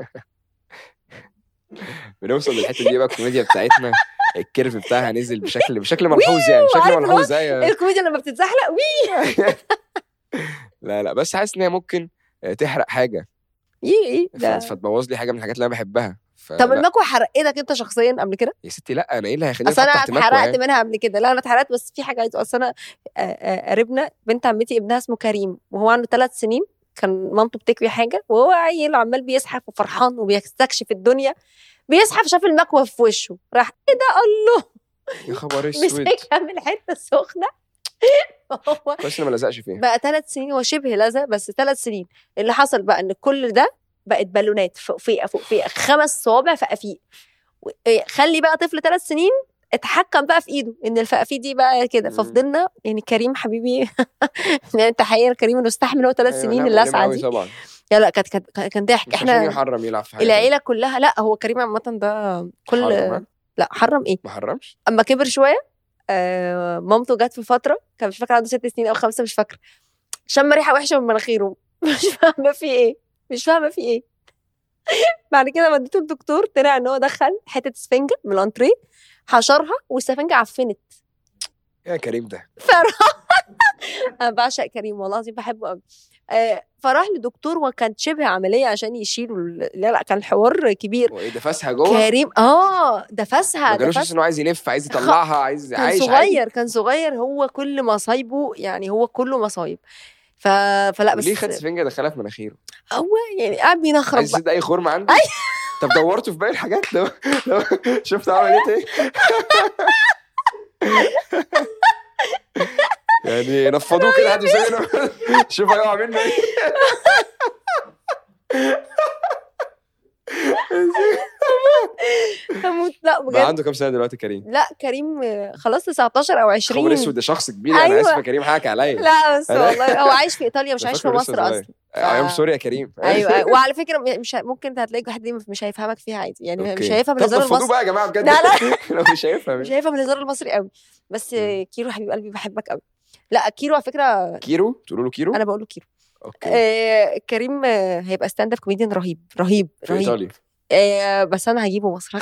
بنوصل للحته دي بقى الكوميديا بتاعتنا الكيرف بتاعها نزل بشكل بشكل ملحوظ يعني بشكل عارف اللي هو ملحوظ ايوه الكوميديا لما بتتزحلق وي لا لا بس حاسس ان هي ممكن آه، تحرق حاجه ايه ايه ف- ده فتبوظ لي حاجه من الحاجات اللي انا بحبها طب فلا. المكوه حرقتك انت شخصيا قبل كده يا ستي لا انا ايه اللي هيخليني اصل انا أتحط تحت مكوه اتحرقت يعني؟ منها قبل كده لا انا اتحرقت بس في حاجه عايزه اصل انا آه، آه، قريبنا بنت عمتي ابنها اسمه كريم وهو عنده ثلاث سنين كان مامته بتكوي حاجه وهو عيل عمال بيزحف وفرحان وبيستكشف الدنيا بيزحف شاف المكوه في وشه راح ايه ده الله يا خبر اسود مسكها من الحته السخنه هو كويس إني ما لزقش فيها بقى ثلاث سنين هو شبه لزق بس ثلاث سنين اللي حصل بقى ان كل ده بقت بالونات فوق فيقه فوق فيقه خمس صوابع فقافيق و- إيه، خلي بقى طفل ثلاث سنين اتحكم بقى في ايده ان الفقافيق دي بقى كده مم. ففضلنا يعني كريم حبيبي يعني تحيه لكريم انه استحمل هو ثلاث أيوة، سنين لا، اللسعه مؤلمة أوي دي طبعا لا لا كانت كانت كان ضحك مش عشان احنا يحرم يلعب في حاجه العيله كلها لا هو كريم عامه ده كل حرم، ها؟ لا حرم ايه ما حرمش اما كبر شويه آه مامته جت في فتره كان مش فاكره عنده ست سنين او خمسه مش فاكره شم ريحه وحشه من مناخيره مش فاهمه في ايه مش فاهمه في ايه بعد كده وديته الدكتور طلع ان هو دخل حته سفنجه من الانتريه حشرها والسفنجه عفنت يا كريم ده فراح انا بعشق كريم والله العظيم بحبه قوي آه فراح لدكتور وكانت شبه عمليه عشان يشيلوا ال- لا لا كان الحوار كبير هو ايه ده فاسها جوه كريم اه ده فاسها ما ده جالوش فاسها انه عايز يلف عايز يطلعها عايز كان عايش صغير عادي كان صغير هو كل مصايبه يعني هو كله مصايب ف... فلا بس ليه خد سفنجه دخلها في مناخيره هو يعني قاعد بينخرب عايز بقى. يسد اي خرم عنده طب دورته في باقي الحاجات لو لو شفت عملت ايه يعني نفضوه كده حد يسوي شوف هيقع منه ايه هموت لا بقى بجد عنده كام سنه دلوقتي كريم لا كريم آه، خلاص 19 او 20 خبر اسود ده شخص كبير انا أيوة. اسف يا كريم حقك عليا لا بس أنا- والله هو عايش في ايطاليا مش أنا عايش في فاكره لسه مصر صغير. اصلا ايام سوري يا كريم ايوه أيوة. وعلى فكره مش ممكن هتلاقي واحد ليه مش هيفهمك فيها عادي يعني مش أوكي. هيفهم طب الهزار نفضوه المصري بقى يا جماعه بجد لا، لو مش هيفهم مش هيفهم الهزار المصري قوي بس مم. كيرو حبيب قلبي بحبك قوي لا كيرو على فكره كيرو تقولوا له كيرو انا بقول له كيرو اوكي آه كريم آه، هيبقى ستاند اب كوميديان رهيب رهيب في رهيب ايطاليا آه بس انا هجيبه مصر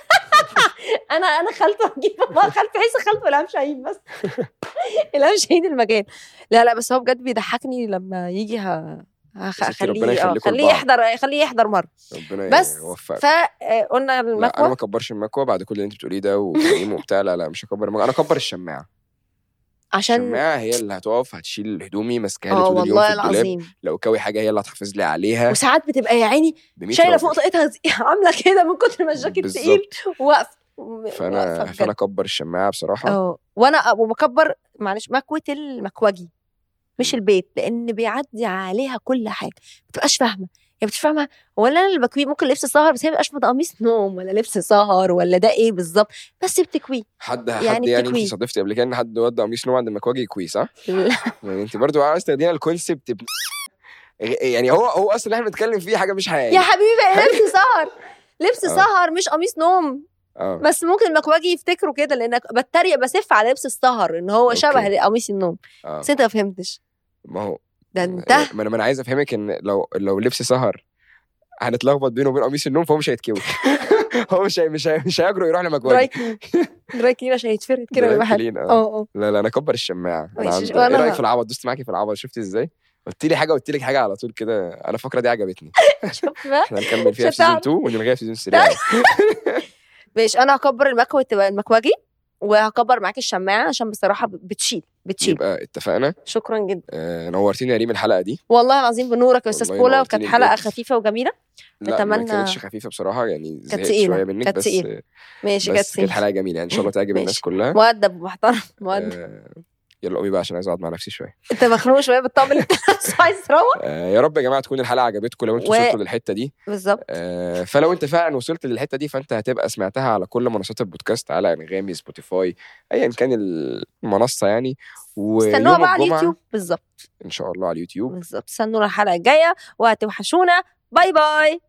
انا انا خالته هجيبه خالته حس خالته الهام شاهين بس الهام شاهين المجال لا لا بس هو بجد بيضحكني لما يجي ه... هخ- يا ستي ربنا اخليه آه، يخليكم خليه لبعض. يحضر خليه يحضر مره ربنا بس يوفقك فقلنا لا انا المكوى ما اكبرش المكوى بعد كل اللي انت بتقوليه ده وكريم وبتاع لا لا مش هكبر المكوى انا اكبر الشماعه عشان الشماعه هي اللي هتقف هتشيل هدومي ماسكاها لي اه طول اليوم والله في الدولاب العظيم لو كوي حاجه هي اللي هتحافظ لي عليها وساعات بتبقى يا عيني ب 100 شايله راجل. فوق طاقتها زي- عامله كده من كتر ما الجاكيت بالظبط. تقيل واقفه فانا واقفة فانا بجد. اكبر الشماعه بصراحه اه وانا وبكبر معلش مكوه المكوجي مش البيت لان بيعدي عليها كل حاجه ما بتبقاش فاهمه يعني مش فاهمه هو انا اللي بكويه ممكن لبس سهر بس هي ما بتبقاش قميص نوم ولا لبس سهر ولا ده ايه بالظبط بس بتكويه حد حد يعني يعني, بتكوي. انت صادفتي قبل كده ان حد ودى قميص نوم عند المكواجي كويس صح؟ يعني انت برضو عايز تاخدينا الكونسيبت ب... يعني هو هو اصلا اللي احنا بنتكلم فيه حاجه مش حقيقيه يا حبيبي لبس سهر لبس اه. سهر مش قميص نوم اه بس ممكن المكواجي يفتكروا كده لان بتريق بسف على لبس السهر ان هو اوكي. شبه قميص النوم اه بس انت ما فهمتش ما هو ده انت ما انا ما انا عايز افهمك ان لو لو لبس سهر هنتلخبط بينه وبين قميص النوم فهو مش هيتكوي هو مش هي... مش هي... مش هيجرؤ يروح دراي لمكواجي كلين دراي كلين عشان يتفرد كده دراي ويبقى حلو كلين، اه اه اه لا لا انا اكبر الشماعه انا ماشي، عند... وأنا- ايه رايك في العبط دوست معاكي في العبط شفتي ازاي قلت لي حاجه قلت لك حاجه على طول كده انا الفقره دي عجبتني شوف بقى احنا هنكمل فيها مش في سيزون هتعرف. 2 ونلغيها في سيزون 3 ماشي انا هكبر المكوة تبقى المكواجي وهكبر معاك الشماعه عشان بصراحه بتشيل بتشيل يبقى اتفقنا شكرا جدا آه نورتيني يا ريم الحلقه دي والله العظيم بنورك يا استاذ والله بولا نورتيني وكانت حلقه بجد. خفيفه وجميله لا ما أتمنى- كانتش خفيفه بصراحه يعني زهقت تقيلة، شويه منك كانت بس تقيلة. ماشي كانت بس كانت حلقه جميله يعني ان شاء الله تعجب الناس ماشي. كلها مؤدب ومحترم مؤدب آه يلا قومي بقى عشان عايز اقعد مع نفسي شويه انت مخنوق شويه بالطقم اللي انت لابسه، عايز تروح آه يا رب يا جماعه تكون الحلقه عجبتكم لو انتوا و- وصلتوا للحته دي بالظبط آه فلو انت فعلا وصلت للحته دي فانت هتبقى سمعتها على كل منصات البودكاست على انغامي سبوتيفاي ايا كان المنصه يعني استنوها ويوم بقى على الجمعه اليوتيوب بالظبط ان شاء الله على اليوتيوب بالظبط استنونا الحلقه الجايه وهتوحشونا باي باي